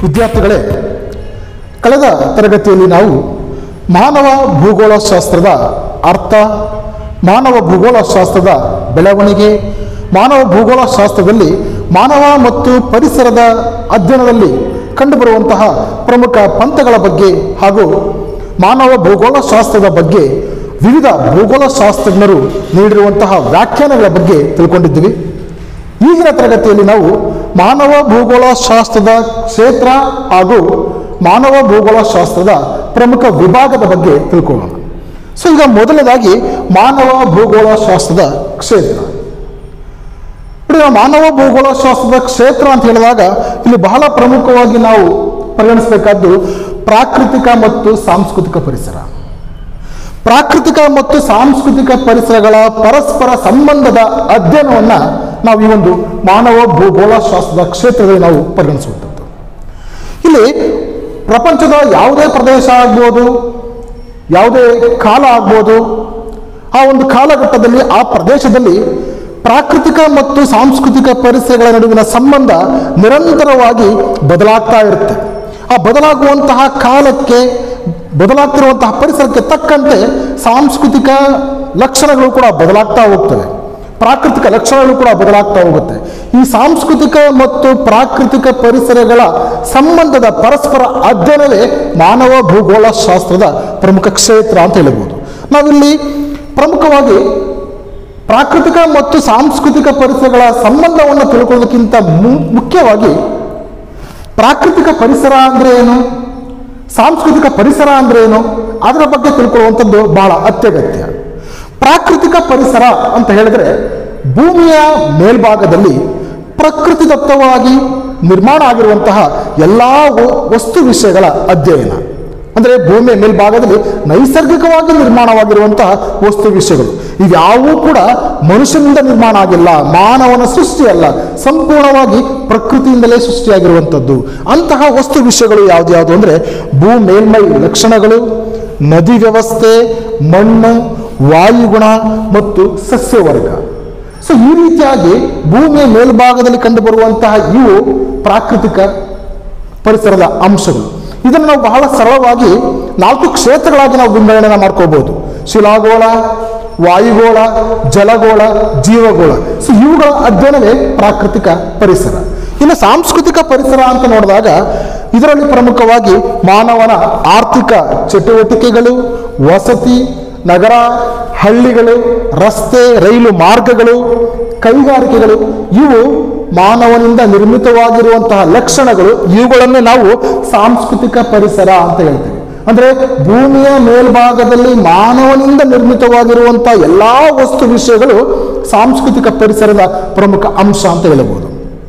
ವಿದ್ಯಾರ್ಥಿಗಳೇ ಕಳೆದ ತರಗತಿಯಲ್ಲಿ ನಾವು ಮಾನವ ಭೂಗೋಳಶಾಸ್ತ್ರದ ಅರ್ಥ ಮಾನವ ಭೂಗೋಳಶಾಸ್ತ್ರದ ಬೆಳವಣಿಗೆ ಮಾನವ ಭೂಗೋಳಶಾಸ್ತ್ರದಲ್ಲಿ ಮಾನವ ಮತ್ತು ಪರಿಸರದ ಅಧ್ಯಯನದಲ್ಲಿ ಕಂಡುಬರುವಂತಹ ಪ್ರಮುಖ ಪಂಥಗಳ ಬಗ್ಗೆ ಹಾಗೂ ಮಾನವ ಭೂಗೋಳಶಾಸ್ತ್ರದ ಬಗ್ಗೆ ವಿವಿಧ ಭೂಗೋಳಶಾಸ್ತ್ರಜ್ಞರು ನೀಡಿರುವಂತಹ ವ್ಯಾಖ್ಯಾನಗಳ ಬಗ್ಗೆ ತಿಳ್ಕೊಂಡಿದ್ದೀವಿ ಈಗಿನ ತರಗತಿಯಲ್ಲಿ ನಾವು ಮಾನವ ಭೂಗೋಳಶಾಸ್ತ್ರದ ಕ್ಷೇತ್ರ ಹಾಗೂ ಮಾನವ ಭೂಗೋಳಶಾಸ್ತ್ರದ ಪ್ರಮುಖ ವಿಭಾಗದ ಬಗ್ಗೆ ತಿಳ್ಕೊಳ್ಳೋಣ ಸೊ ಈಗ ಮೊದಲನೇದಾಗಿ ಮಾನವ ಭೂಗೋಳಶಾಸ್ತ್ರದ ಕ್ಷೇತ್ರ ನೋಡಿ ನಾವು ಮಾನವ ಭೂಗೋಳಶಾಸ್ತ್ರದ ಕ್ಷೇತ್ರ ಅಂತ ಹೇಳಿದಾಗ ಇಲ್ಲಿ ಬಹಳ ಪ್ರಮುಖವಾಗಿ ನಾವು ಪರಿಗಣಿಸಬೇಕಾದ್ದು ಪ್ರಾಕೃತಿಕ ಮತ್ತು ಸಾಂಸ್ಕೃತಿಕ ಪರಿಸರ ಪ್ರಾಕೃತಿಕ ಮತ್ತು ಸಾಂಸ್ಕೃತಿಕ ಪರಿಸರಗಳ ಪರಸ್ಪರ ಸಂಬಂಧದ ಅಧ್ಯಯನವನ್ನು ನಾವು ಈ ಒಂದು ಮಾನವ ಭೂಗೋಳಶಾಸ್ತ್ರದ ಕ್ಷೇತ್ರದಲ್ಲಿ ನಾವು ಪರಿಗಣಿಸುವಂಥದ್ದು ಇಲ್ಲಿ ಪ್ರಪಂಚದ ಯಾವುದೇ ಪ್ರದೇಶ ಆಗ್ಬೋದು ಯಾವುದೇ ಕಾಲ ಆಗ್ಬೋದು ಆ ಒಂದು ಕಾಲಘಟ್ಟದಲ್ಲಿ ಆ ಪ್ರದೇಶದಲ್ಲಿ ಪ್ರಾಕೃತಿಕ ಮತ್ತು ಸಾಂಸ್ಕೃತಿಕ ಪರಿಸರಗಳ ನಡುವಿನ ಸಂಬಂಧ ನಿರಂತರವಾಗಿ ಬದಲಾಗ್ತಾ ಇರುತ್ತೆ ಆ ಬದಲಾಗುವಂತಹ ಕಾಲಕ್ಕೆ ಬದಲಾಗ್ತಿರುವಂತಹ ಪರಿಸರಕ್ಕೆ ತಕ್ಕಂತೆ ಸಾಂಸ್ಕೃತಿಕ ಲಕ್ಷಣಗಳು ಕೂಡ ಬದಲಾಗ್ತಾ ಹೋಗ್ತವೆ ಪ್ರಾಕೃತಿಕ ಲಕ್ಷಣಗಳು ಕೂಡ ಬದಲಾಗ್ತಾ ಹೋಗುತ್ತೆ ಈ ಸಾಂಸ್ಕೃತಿಕ ಮತ್ತು ಪ್ರಾಕೃತಿಕ ಪರಿಸರಗಳ ಸಂಬಂಧದ ಪರಸ್ಪರ ಅಧ್ಯಯನವೇ ಮಾನವ ಭೂಗೋಳಶಾಸ್ತ್ರದ ಪ್ರಮುಖ ಕ್ಷೇತ್ರ ಅಂತ ಹೇಳ್ಬೋದು ನಾವಿಲ್ಲಿ ಪ್ರಮುಖವಾಗಿ ಪ್ರಾಕೃತಿಕ ಮತ್ತು ಸಾಂಸ್ಕೃತಿಕ ಪರಿಸರಗಳ ಸಂಬಂಧವನ್ನು ತಿಳ್ಕೊಳ್ಳೋದಕ್ಕಿಂತ ಮು- ಮುಖ್ಯವಾಗಿ ಪ್ರಾಕೃತಿಕ ಪರಿಸರ ಅಂದ್ರೆ ಏನು ಸಾಂಸ್ಕೃತಿಕ ಪರಿಸರ ಅಂದ್ರೆ ಏನು ಅದರ ಬಗ್ಗೆ ತಿಳ್ಕೊಳ್ಳುವಂಥದ್ದು ಬಹಳ ಅತ್ಯಗತ್ಯ ಪ್ರಾಕೃತಿಕ ಪರಿಸರ ಅಂತ ಹೇಳಿದ್ರೆ ಭೂಮಿಯ ಮೇಲ್ಭಾಗದಲ್ಲಿ ಪ್ರಕೃತಿದತ್ತವಾಗಿ ನಿರ್ಮಾಣ ಆಗಿರುವಂತಹ ಎಲ್ಲ ವಸ್ತು ವಿಷಯಗಳ ಅಧ್ಯಯನ ಅಂದರೆ ಭೂಮಿಯ ಮೇಲ್ಭಾಗದಲ್ಲಿ ನೈಸರ್ಗಿಕವಾಗಿ ನಿರ್ಮಾಣವಾಗಿರುವಂತಹ ವಸ್ತು ವಿಷಯಗಳು ಇವ್ಯಾವೂ ಕೂಡ ಮನುಷ್ಯನಿಂದ ನಿರ್ಮಾಣ ಆಗಿಲ್ಲ ಮಾನವನ ಸೃಷ್ಟಿ ಅಲ್ಲ ಸಂಪೂರ್ಣವಾಗಿ ಪ್ರಕೃತಿಯಿಂದಲೇ ಸೃಷ್ಟಿಯಾಗಿರುವಂಥದ್ದು ಅಂತಹ ವಸ್ತು ವಿಷಯಗಳು ಯಾವ್ದು ಯಾವುದು ಅಂದರೆ ಭೂ ಮೇಲ್ಮೈ ಲಕ್ಷಣಗಳು ನದಿ ವ್ಯವಸ್ಥೆ ಮಣ್ಣು ವಾಯುಗುಣ ಮತ್ತು ಸಸ್ಯವರ್ಗ ಸೊ ಈ ರೀತಿಯಾಗಿ ಭೂಮಿಯ ಮೇಲ್ಭಾಗದಲ್ಲಿ ಕಂಡುಬರುವಂತಹ ಇವು ಪ್ರಾಕೃತಿಕ ಪರಿಸರದ ಅಂಶಗಳು ಇದನ್ನು ನಾವು ಬಹಳ ಸರಳವಾಗಿ ನಾಲ್ಕು ಕ್ಷೇತ್ರಗಳಾಗಿ ನಾವು ವಿಂಗಡಣೆ ಮಾಡ್ಕೋಬಹುದು ಶಿಲಾಗೋಳ ವಾಯುಗೋಳ ಜಲಗೋಳ ಜೀವಗೋಳ ಸೊ ಇವುಗಳ ಅಧ್ಯಯನವೇ ಪ್ರಾಕೃತಿಕ ಪರಿಸರ ಇನ್ನು ಸಾಂಸ್ಕೃತಿಕ ಪರಿಸರ ಅಂತ ನೋಡಿದಾಗ ಇದರಲ್ಲಿ ಪ್ರಮುಖವಾಗಿ ಮಾನವನ ಆರ್ಥಿಕ ಚಟುವಟಿಕೆಗಳು ವಸತಿ ನಗರ ಹಳ್ಳಿಗಳು ರಸ್ತೆ ರೈಲು ಮಾರ್ಗಗಳು ಕೈಗಾರಿಕೆಗಳು ಇವು ಮಾನವನಿಂದ ನಿರ್ಮಿತವಾಗಿರುವಂತಹ ಲಕ್ಷಣಗಳು ಇವುಗಳನ್ನೇ ನಾವು ಸಾಂಸ್ಕೃತಿಕ ಪರಿಸರ ಅಂತ ಹೇಳ್ತೇವೆ ಅಂದ್ರೆ ಭೂಮಿಯ ಮೇಲ್ಭಾಗದಲ್ಲಿ ಮಾನವನಿಂದ ನಿರ್ಮಿತವಾಗಿರುವಂತಹ ಎಲ್ಲಾ ವಸ್ತು ವಿಷಯಗಳು ಸಾಂಸ್ಕೃತಿಕ ಪರಿಸರದ ಪ್ರಮುಖ ಅಂಶ ಅಂತ ಹೇಳಬಹುದು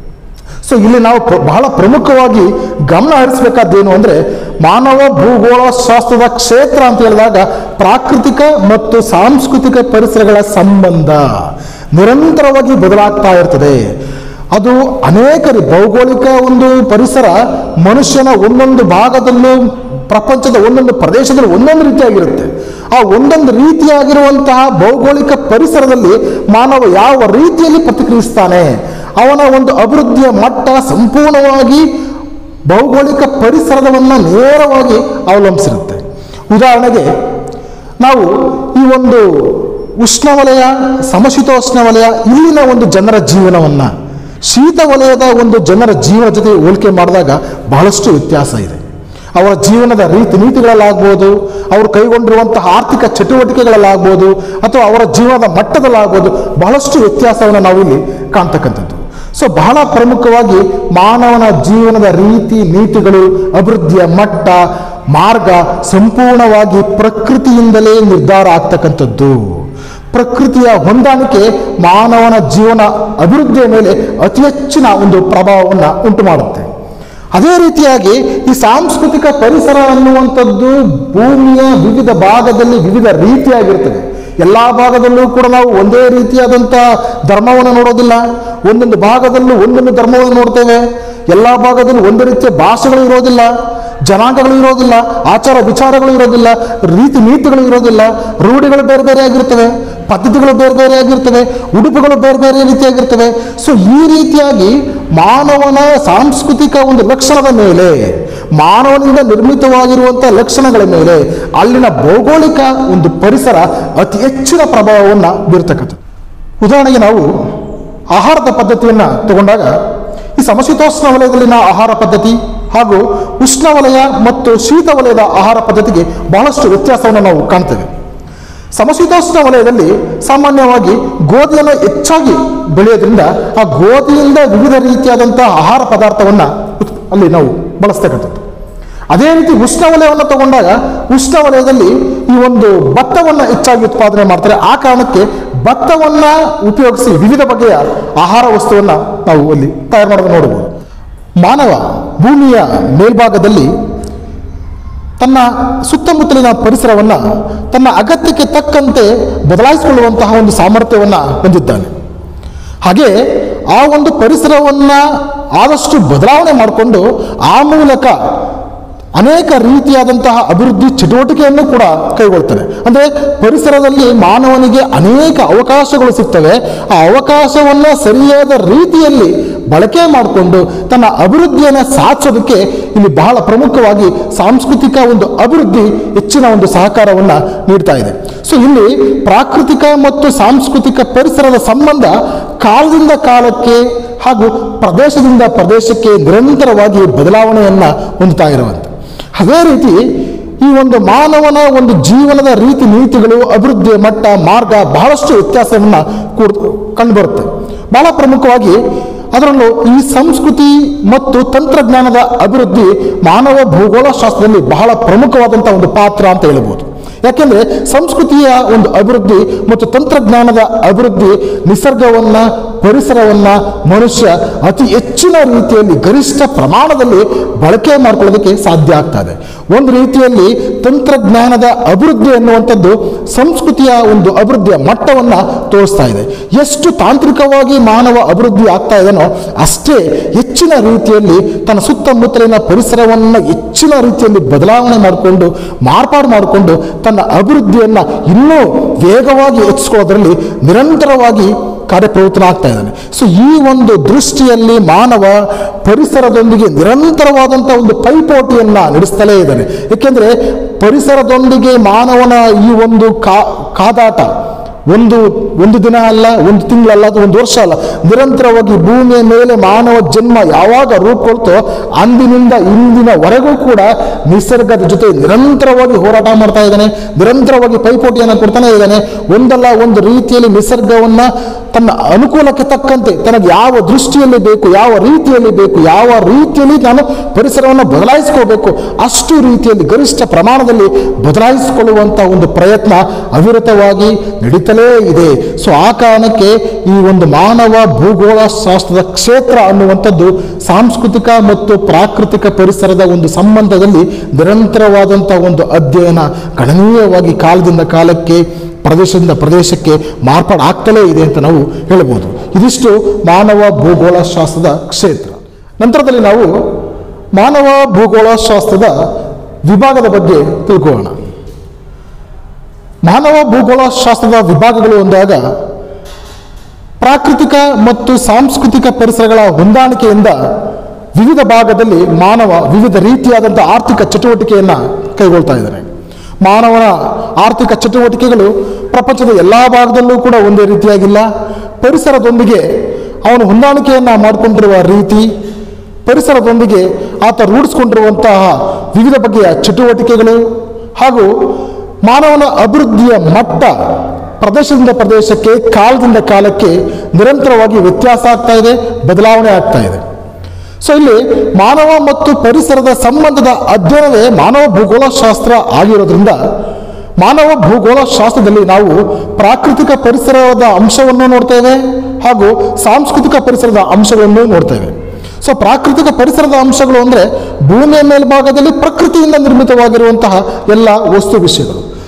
ಸೊ ಇಲ್ಲಿ ನಾವು ಪ್ರ- ಬಹಳ ಪ್ರಮುಖವಾಗಿ ಗಮನ ಹರಿಸಬೇಕಾದ್ದೇನು ಅಂದರೆ ಮಾನವ ಭೂಗೋಳ ಶಾಸ್ತ್ರದ ಕ್ಷೇತ್ರ ಅಂತ ಹೇಳಿದಾಗ ಪ್ರಾಕೃತಿಕ ಮತ್ತು ಸಾಂಸ್ಕೃತಿಕ ಪರಿಸರಗಳ ಸಂಬಂಧ ನಿರಂತರವಾಗಿ ಬದಲಾಗ್ತಾ ಇರ್ತದೆ ಅದು ಅನೇಕ ರೀ- ಭೌಗೋಳಿಕ ಒಂದು ಪರಿಸರ ಮನುಷ್ಯನ ಒಂದೊಂದು ಭಾಗದಲ್ಲೂ ಪ್ರಪಂಚದ ಒಂದೊಂದು ಪ್ರದೇಶದಲ್ಲಿ ಒಂದೊಂದು ರೀತಿಯಾಗಿರುತ್ತೆ ಆ ಒಂದೊಂದು ರೀತಿಯಾಗಿರುವಂತಹ ಭೌಗೋಳಿಕ ಪರಿಸರದಲ್ಲಿ ಮಾನವ ಯಾವ ರೀತಿಯಲ್ಲಿ ಪ್ರತಿಕ್ರಿಯಿಸ್ತಾನೆ ಅವನ ಒಂದು ಅಭಿವೃದ್ಧಿಯ ಮಟ್ಟ ಸಂಪೂರ್ಣವಾಗಿ ಭೌಗೋಳಿಕ ಪರಿಸರದವನ್ನು ನೇರವಾಗಿ ಅವಲಂಬಿಸಿರುತ್ತೆ ಉದಾಹರಣೆಗೆ ನಾವು ಈ ಒಂದು ಉಷ್ಣವಲಯ ಸಮಶೀತೋಷ್ಣ ವಲಯ ಇಲ್ಲಿನ ಒಂದು ಜನರ ಜೀವನವನ್ನು ಶೀತ ವಲಯದ ಒಂದು ಜನರ ಜೀವನ ಜೊತೆ ಹೋಲಿಕೆ ಮಾಡಿದಾಗ ಬಹಳಷ್ಟು ವ್ಯತ್ಯಾಸ ಇದೆ ಅವರ ಜೀವನದ ರೀತಿ ನೀತಿಗಳಲ್ಲಾಗ್ಬೋದು ಅವರು ಕೈಗೊಂಡಿರುವಂತಹ ಆರ್ಥಿಕ ಚಟುವಟಿಕೆಗಳಲ್ಲಾಗ್ಬೋದು ಅಥವಾ ಅವರ ಜೀವನದ ಮಟ್ಟದಲ್ಲಾಗ್ಬೋದು ಬಹಳಷ್ಟು ವ್ಯತ್ಯಾಸವನ್ನು ನಾವು ಇಲ್ಲಿ ಕಾಣ್ತಕ್ಕಂಥದ್ದು ಸೊ ಬಹಳ ಪ್ರಮುಖವಾಗಿ ಮಾನವನ ಜೀವನದ ರೀತಿ ನೀತಿಗಳು ಅಭಿವೃದ್ಧಿಯ ಮಟ್ಟ ಮಾರ್ಗ ಸಂಪೂರ್ಣವಾಗಿ ಪ್ರಕೃತಿಯಿಂದಲೇ ನಿರ್ಧಾರ ಆಗ್ತಕ್ಕಂಥದ್ದು ಪ್ರಕೃತಿಯ ಹೊಂದಾಣಿಕೆ ಮಾನವನ ಜೀವನ ಅಭಿವೃದ್ಧಿಯ ಮೇಲೆ ಅತಿ ಹೆಚ್ಚಿನ ಒಂದು ಪ್ರಭಾವವನ್ನು ಉಂಟು ಮಾಡುತ್ತೆ ಅದೇ ರೀತಿಯಾಗಿ ಈ ಸಾಂಸ್ಕೃತಿಕ ಪರಿಸರ ಅನ್ನುವಂಥದ್ದು ಭೂಮಿಯ ವಿವಿಧ ಭಾಗದಲ್ಲಿ ವಿವಿಧ ರೀತಿಯಾಗಿರ್ತದೆ ಎಲ್ಲ ಭಾಗದಲ್ಲೂ ಕೂಡ ನಾವು ಒಂದೇ ರೀತಿಯಾದಂಥ ಧರ್ಮವನ್ನು ನೋಡೋದಿಲ್ಲ ಒಂದೊಂದು ಭಾಗದಲ್ಲೂ ಒಂದೊಂದು ಧರ್ಮವನ್ನು ನೋಡ್ತೇವೆ ಎಲ್ಲ ಭಾಗದಲ್ಲೂ ಒಂದು ರೀತಿಯ ಭಾಷೆಗಳು ಇರೋದಿಲ್ಲ ಜನಾಂಗಗಳು ಇರೋದಿಲ್ಲ ಆಚಾರ ವಿಚಾರಗಳು ಇರೋದಿಲ್ಲ ರೀತಿ ನೀತಿಗಳು ಇರೋದಿಲ್ಲ ರೂಢಿಗಳು ಬೇರೆ ಬೇರೆ ಆಗಿರ್ತವೆ ಪದ್ಧತಿಗಳು ಬೇರೆ ಬೇರೆ ಆಗಿರ್ತವೆ ಉಡುಪುಗಳು ಬೇರೆ ಬೇರೆ ರೀತಿಯಾಗಿರ್ತವೆ ಸೊ ಈ ರೀತಿಯಾಗಿ ಮಾನವನ ಸಾಂಸ್ಕೃತಿಕ ಒಂದು ಲಕ್ಷಣದ ಮೇಲೆ ಮಾನವನಿಂದ ನಿರ್ಮಿತವಾಗಿರುವಂಥ ಲಕ್ಷಣಗಳ ಮೇಲೆ ಅಲ್ಲಿನ ಭೌಗೋಳಿಕ ಒಂದು ಪರಿಸರ ಅತಿ ಹೆಚ್ಚಿನ ಪ್ರಭಾವವನ್ನು ಬೀರ್ತಕ್ಕಂಥದ್ದು ಉದಾಹರಣೆಗೆ ನಾವು ಆಹಾರದ ಪದ್ಧತಿಯನ್ನು ತಗೊಂಡಾಗ ಈ ಸಮಶೀತೋಷ್ಣ ವಲಯದಲ್ಲಿನ ಆಹಾರ ಪದ್ಧತಿ ಹಾಗೂ ಉಷ್ಣವಲಯ ಮತ್ತು ಶೀತ ವಲಯದ ಆಹಾರ ಪದ್ಧತಿಗೆ ಬಹಳಷ್ಟು ವ್ಯತ್ಯಾಸವನ್ನು ನಾವು ಕಾಣ್ತೇವೆ ಸಮಶೀತೋಷ್ಣ ವಲಯದಲ್ಲಿ ಸಾಮಾನ್ಯವಾಗಿ ಗೋಧಿಯನ್ನು ಹೆಚ್ಚಾಗಿ ಬೆಳೆಯೋದ್ರಿಂದ ಆ ಗೋಧಿಯಿಂದ ವಿವಿಧ ರೀತಿಯಾದಂತಹ ಆಹಾರ ಪದಾರ್ಥವನ್ನು ಅಲ್ಲಿ ನಾವು ಬಳಸ್ತಕ್ಕಂಥದ್ದು ಅದೇ ರೀತಿ ಉಷ್ಣವಲಯವನ್ನು ತಗೊಂಡಾಗ ಉಷ್ಣವಲಯದಲ್ಲಿ ಈ ಒಂದು ಭತ್ತವನ್ನು ಹೆಚ್ಚಾಗಿ ಉತ್ಪಾದನೆ ಮಾಡ್ತಾರೆ ಆ ಕಾರಣಕ್ಕೆ ಭತ್ತವನ್ನು ಉಪಯೋಗಿಸಿ ವಿವಿಧ ಬಗೆಯ ಆಹಾರ ವಸ್ತುವನ್ನು ನಾವು ಅಲ್ಲಿ ತಯಾರು ಮಾಡೋದನ್ನು ನೋಡಬಹುದು ಮಾನವ ಭೂಮಿಯ ಮೇಲ್ಭಾಗದಲ್ಲಿ ತನ್ನ ಸುತ್ತಮುತ್ತಲಿನ ಪರಿಸರವನ್ನು ತನ್ನ ಅಗತ್ಯಕ್ಕೆ ತಕ್ಕಂತೆ ಬದಲಾಯಿಸಿಕೊಳ್ಳುವಂತಹ ಒಂದು ಸಾಮರ್ಥ್ಯವನ್ನು ಹೊಂದಿದ್ದಾನೆ ಹಾಗೆ ಆ ಒಂದು ಪರಿಸರವನ್ನು ಆದಷ್ಟು ಬದಲಾವಣೆ ಮಾಡಿಕೊಂಡು ಆ ಮೂಲಕ ಅನೇಕ ರೀತಿಯಾದಂತಹ ಅಭಿವೃದ್ಧಿ ಚಟುವಟಿಕೆಯನ್ನು ಕೂಡ ಕೈಗೊಳ್ತಾನೆ ಅಂದರೆ ಪರಿಸರದಲ್ಲಿ ಮಾನವನಿಗೆ ಅನೇಕ ಅವಕಾಶಗಳು ಸಿಗ್ತವೆ ಆ ಅವಕಾಶವನ್ನು ಸರಿಯಾದ ರೀತಿಯಲ್ಲಿ ಬಳಕೆ ಮಾಡಿಕೊಂಡು ತನ್ನ ಅಭಿವೃದ್ಧಿಯನ್ನು ಸಾಧಿಸೋದಕ್ಕೆ ಇಲ್ಲಿ ಬಹಳ ಪ್ರಮುಖವಾಗಿ ಸಾಂಸ್ಕೃತಿಕ ಒಂದು ಅಭಿವೃದ್ಧಿ ಹೆಚ್ಚಿನ ಒಂದು ಸಹಕಾರವನ್ನು ನೀಡ್ತಾ ಇದೆ ಸೊ ಇಲ್ಲಿ ಪ್ರಾಕೃತಿಕ ಮತ್ತು ಸಾಂಸ್ಕೃತಿಕ ಪರಿಸರದ ಸಂಬಂಧ ಕಾಲದಿಂದ ಕಾಲಕ್ಕೆ ಹಾಗೂ ಪ್ರದೇಶದಿಂದ ಪ್ರದೇಶಕ್ಕೆ ನಿರಂತರವಾಗಿ ಬದಲಾವಣೆಯನ್ನು ಹೊಂದುತ್ತಾ ಇರುವಂತೆ ಅದೇ ರೀತಿ ಈ ಒಂದು ಮಾನವನ ಒಂದು ಜೀವನದ ರೀತಿ ನೀತಿಗಳು ಅಭಿವೃದ್ಧಿಯ ಮಟ್ಟ ಮಾರ್ಗ ಬಹಳಷ್ಟು ವ್ಯತ್ಯಾಸವನ್ನು ಕೂಡ ಕಂಡುಬರುತ್ತೆ ಬಹಳ ಪ್ರಮುಖವಾಗಿ ಅದರಲ್ಲೂ ಈ ಸಂಸ್ಕೃತಿ ಮತ್ತು ತಂತ್ರಜ್ಞಾನದ ಅಭಿವೃದ್ಧಿ ಮಾನವ ಭೂಗೋಳ ಶಾಸ್ತ್ರದಲ್ಲಿ ಬಹಳ ಪ್ರಮುಖವಾದಂಥ ಒಂದು ಪಾತ್ರ ಅಂತ ಹೇಳ್ಬೋದು ಯಾಕೆಂದ್ರೆ ಸಂಸ್ಕೃತಿಯ ಒಂದು ಅಭಿವೃದ್ಧಿ ಮತ್ತು ತಂತ್ರಜ್ಞಾನದ ಅಭಿವೃದ್ಧಿ ನಿಸರ್ಗವನ್ನ ಪರಿಸರವನ್ನ ಮನುಷ್ಯ ಅತಿ ಹೆಚ್ಚಿನ ರೀತಿಯಲ್ಲಿ ಗರಿಷ್ಠ ಪ್ರಮಾಣದಲ್ಲಿ ಬಳಕೆ ಮಾಡ್ಕೊಳ್ಳೋದಕ್ಕೆ ಸಾಧ್ಯ ಆಗ್ತದೆ ಒಂದು ರೀತಿಯಲ್ಲಿ ತಂತ್ರಜ್ಞಾನದ ಅಭಿವೃದ್ಧಿ ಅನ್ನುವಂಥದ್ದು ಸಂಸ್ಕೃತಿಯ ಒಂದು ಅಭಿವೃದ್ಧಿಯ ಮಟ್ಟವನ್ನು ತೋರಿಸ್ತಾ ಇದೆ ಎಷ್ಟು ತಾಂತ್ರಿಕವಾಗಿ ಮಾನವ ಅಭಿವೃದ್ಧಿ ಆಗ್ತಾ ಇದೆನೋ ಅಷ್ಟೇ ಹೆಚ್ಚಿನ ರೀತಿಯಲ್ಲಿ ತನ್ನ ಸುತ್ತಮುತ್ತಲಿನ ಪರಿಸರವನ್ನು ಹೆಚ್ಚಿನ ರೀತಿಯಲ್ಲಿ ಬದಲಾವಣೆ ಮಾಡಿಕೊಂಡು ಮಾರ್ಪಾಡು ಮಾಡಿಕೊಂಡು ತನ್ನ ಅಭಿವೃದ್ಧಿಯನ್ನು ಇನ್ನೂ ವೇಗವಾಗಿ ಹೆಚ್ಚಿಕೊಳ್ಳೋದ್ರಲ್ಲಿ ನಿರಂತರವಾಗಿ ಕಾರ್ಯಪ್ರವೃತ್ತನಾಗ್ತಾ ಇದ್ದಾನೆ ಸೊ ಈ ಒಂದು ದೃಷ್ಟಿಯಲ್ಲಿ ಮಾನವ ಪರಿಸರದೊಂದಿಗೆ ನಿರಂತರವಾದಂಥ ಒಂದು ಪೈಪೋಟಿಯನ್ನ ನಡೆಸ್ತಲೇ ಇದ್ದಾನೆ ಏಕೆಂದರೆ ಪರಿಸರದೊಂದಿಗೆ ಮಾನವನ ಈ ಒಂದು ಕಾ ಕಾದಾಟ ಒಂದು ಒಂದು ದಿನ ಅಲ್ಲ ಒಂದು ತಿಂಗಳಲ್ಲ ಅದು ಒಂದು ವರ್ಷ ಅಲ್ಲ ನಿರಂತರವಾಗಿ ಭೂಮಿಯ ಮೇಲೆ ಮಾನವ ಜನ್ಮ ಯಾವಾಗ ರೂಪುಕೊಳ್ತೋ ಅಂದಿನಿಂದ ಇಂದಿನವರೆಗೂ ಕೂಡ ನಿಸರ್ಗದ ಜೊತೆ ನಿರಂತರವಾಗಿ ಹೋರಾಟ ಮಾಡ್ತಾ ಇದ್ದಾನೆ ನಿರಂತರವಾಗಿ ಪೈಪೋಟಿಯನ್ನು ಕೊಡ್ತಾನೆ ಇದ್ದಾನೆ ಒಂದಲ್ಲ ಒಂದು ರೀತಿಯಲ್ಲಿ ನಿಸರ್ಗವನ್ನ ತನ್ನ ಅನುಕೂಲಕ್ಕೆ ತಕ್ಕಂತೆ ತನಗೆ ಯಾವ ದೃಷ್ಟಿಯಲ್ಲಿ ಬೇಕು ಯಾವ ರೀತಿಯಲ್ಲಿ ಬೇಕು ಯಾವ ರೀತಿಯಲ್ಲಿ ನಾನು ಪರಿಸರವನ್ನು ಬದಲಾಯಿಸ್ಕೋಬೇಕು ಅಷ್ಟು ರೀತಿಯಲ್ಲಿ ಗರಿಷ್ಠ ಪ್ರಮಾಣದಲ್ಲಿ ಬದಲಾಯಿಸಿಕೊಳ್ಳುವಂಥ ಒಂದು ಪ್ರಯತ್ನ ಅವಿರತವಾಗಿ ನಡೀತಲೇ ಇದೆ ಸೊ ಆ ಕಾರಣಕ್ಕೆ ಈ ಒಂದು ಮಾನವ ಭೂಗೋಳ ಶಾಸ್ತ್ರದ ಕ್ಷೇತ್ರ ಅನ್ನುವಂಥದ್ದು ಸಾಂಸ್ಕೃತಿಕ ಮತ್ತು ಪ್ರಾಕೃತಿಕ ಪರಿಸರದ ಒಂದು ಸಂಬಂಧದಲ್ಲಿ ನಿರಂತರವಾದಂಥ ಒಂದು ಅಧ್ಯಯನ ಗಣನೀಯವಾಗಿ ಕಾಲದಿಂದ ಕಾಲಕ್ಕೆ ಪ್ರದೇಶದಿಂದ ಪ್ರದೇಶಕ್ಕೆ ಮಾರ್ಪಾಡು ಆಗ್ತಲೇ ಇದೆ ಅಂತ ನಾವು ಹೇಳ್ಬೋದು ಇದಿಷ್ಟು ಮಾನವ ಭೂಗೋಳ ಶಾಸ್ತ್ರದ ಕ್ಷೇತ್ರ ನಂತರದಲ್ಲಿ ನಾವು ಮಾನವ ಭೂಗೋಳ ಶಾಸ್ತ್ರದ ವಿಭಾಗದ ಬಗ್ಗೆ ತಿಳ್ಕೊಳ್ಳೋಣ ಮಾನವ ಭೂಗೋಳ ಶಾಸ್ತ್ರದ ವಿಭಾಗಗಳು ಅಂದಾಗ ಪ್ರಾಕೃತಿಕ ಮತ್ತು ಸಾಂಸ್ಕೃತಿಕ ಪರಿಸರಗಳ ಹೊಂದಾಣಿಕೆಯಿಂದ ವಿವಿಧ ಭಾಗದಲ್ಲಿ ಮಾನವ ವಿವಿಧ ರೀತಿಯಾದಂಥ ಆರ್ಥಿಕ ಚಟುವಟಿಕೆಯನ್ನು ಕೈಗೊಳ್ತಾ ಇದ್ದಾನೆ ಮಾನವನ ಆರ್ಥಿಕ ಚಟುವಟಿಕೆಗಳು ಪ್ರಪಂಚದ ಎಲ್ಲ ಭಾಗದಲ್ಲೂ ಕೂಡ ಒಂದೇ ರೀತಿಯಾಗಿಲ್ಲ ಪರಿಸರದೊಂದಿಗೆ ಅವನು ಹೊಂದಾಣಿಕೆಯನ್ನು ಮಾಡಿಕೊಂಡಿರುವ ರೀತಿ ಪರಿಸರದೊಂದಿಗೆ ಆತ ರೂಢಿಸ್ಕೊಂಡಿರುವಂತಹ ವಿವಿಧ ಬಗೆಯ ಚಟುವಟಿಕೆಗಳು ಹಾಗೂ ಮಾನವನ ಅಭಿವೃದ್ಧಿಯ ಮಟ್ಟ ಪ್ರದೇಶದಿಂದ ಪ್ರದೇಶಕ್ಕೆ ಕಾಲದಿಂದ ಕಾಲಕ್ಕೆ ನಿರಂತರವಾಗಿ ವ್ಯತ್ಯಾಸ ಆಗ್ತಾ ಇದೆ ಬದಲಾವಣೆ ಆಗ್ತಾ ಇದೆ ಸೊ ಇಲ್ಲಿ ಮಾನವ ಮತ್ತು ಪರಿಸರದ ಸಂಬಂಧದ ಅಧ್ಯಯನವೇ ಮಾನವ ಭೂಗೋಳ ಶಾಸ್ತ್ರ ಆಗಿರೋದ್ರಿಂದ ಮಾನವ ಭೂಗೋಳ ಶಾಸ್ತ್ರದಲ್ಲಿ ನಾವು ಪ್ರಾಕೃತಿಕ ಪರಿಸರದ ಅಂಶವನ್ನು ನೋಡ್ತೇವೆ ಹಾಗೂ ಸಾಂಸ್ಕೃತಿಕ ಪರಿಸರದ ಅಂಶಗಳನ್ನು ನೋಡ್ತೇವೆ ಸೊ ಪ್ರಾಕೃತಿಕ ಪರಿಸರದ ಅಂಶಗಳು ಅಂದರೆ ಭೂಮಿಯ ಮೇಲ್ಭಾಗದಲ್ಲಿ ಪ್ರಕೃತಿಯಿಂದ ನಿರ್ಮಿತವಾಗಿರುವಂತಹ ಎಲ್ಲ ವಸ್ತು ವಿಷಯಗಳು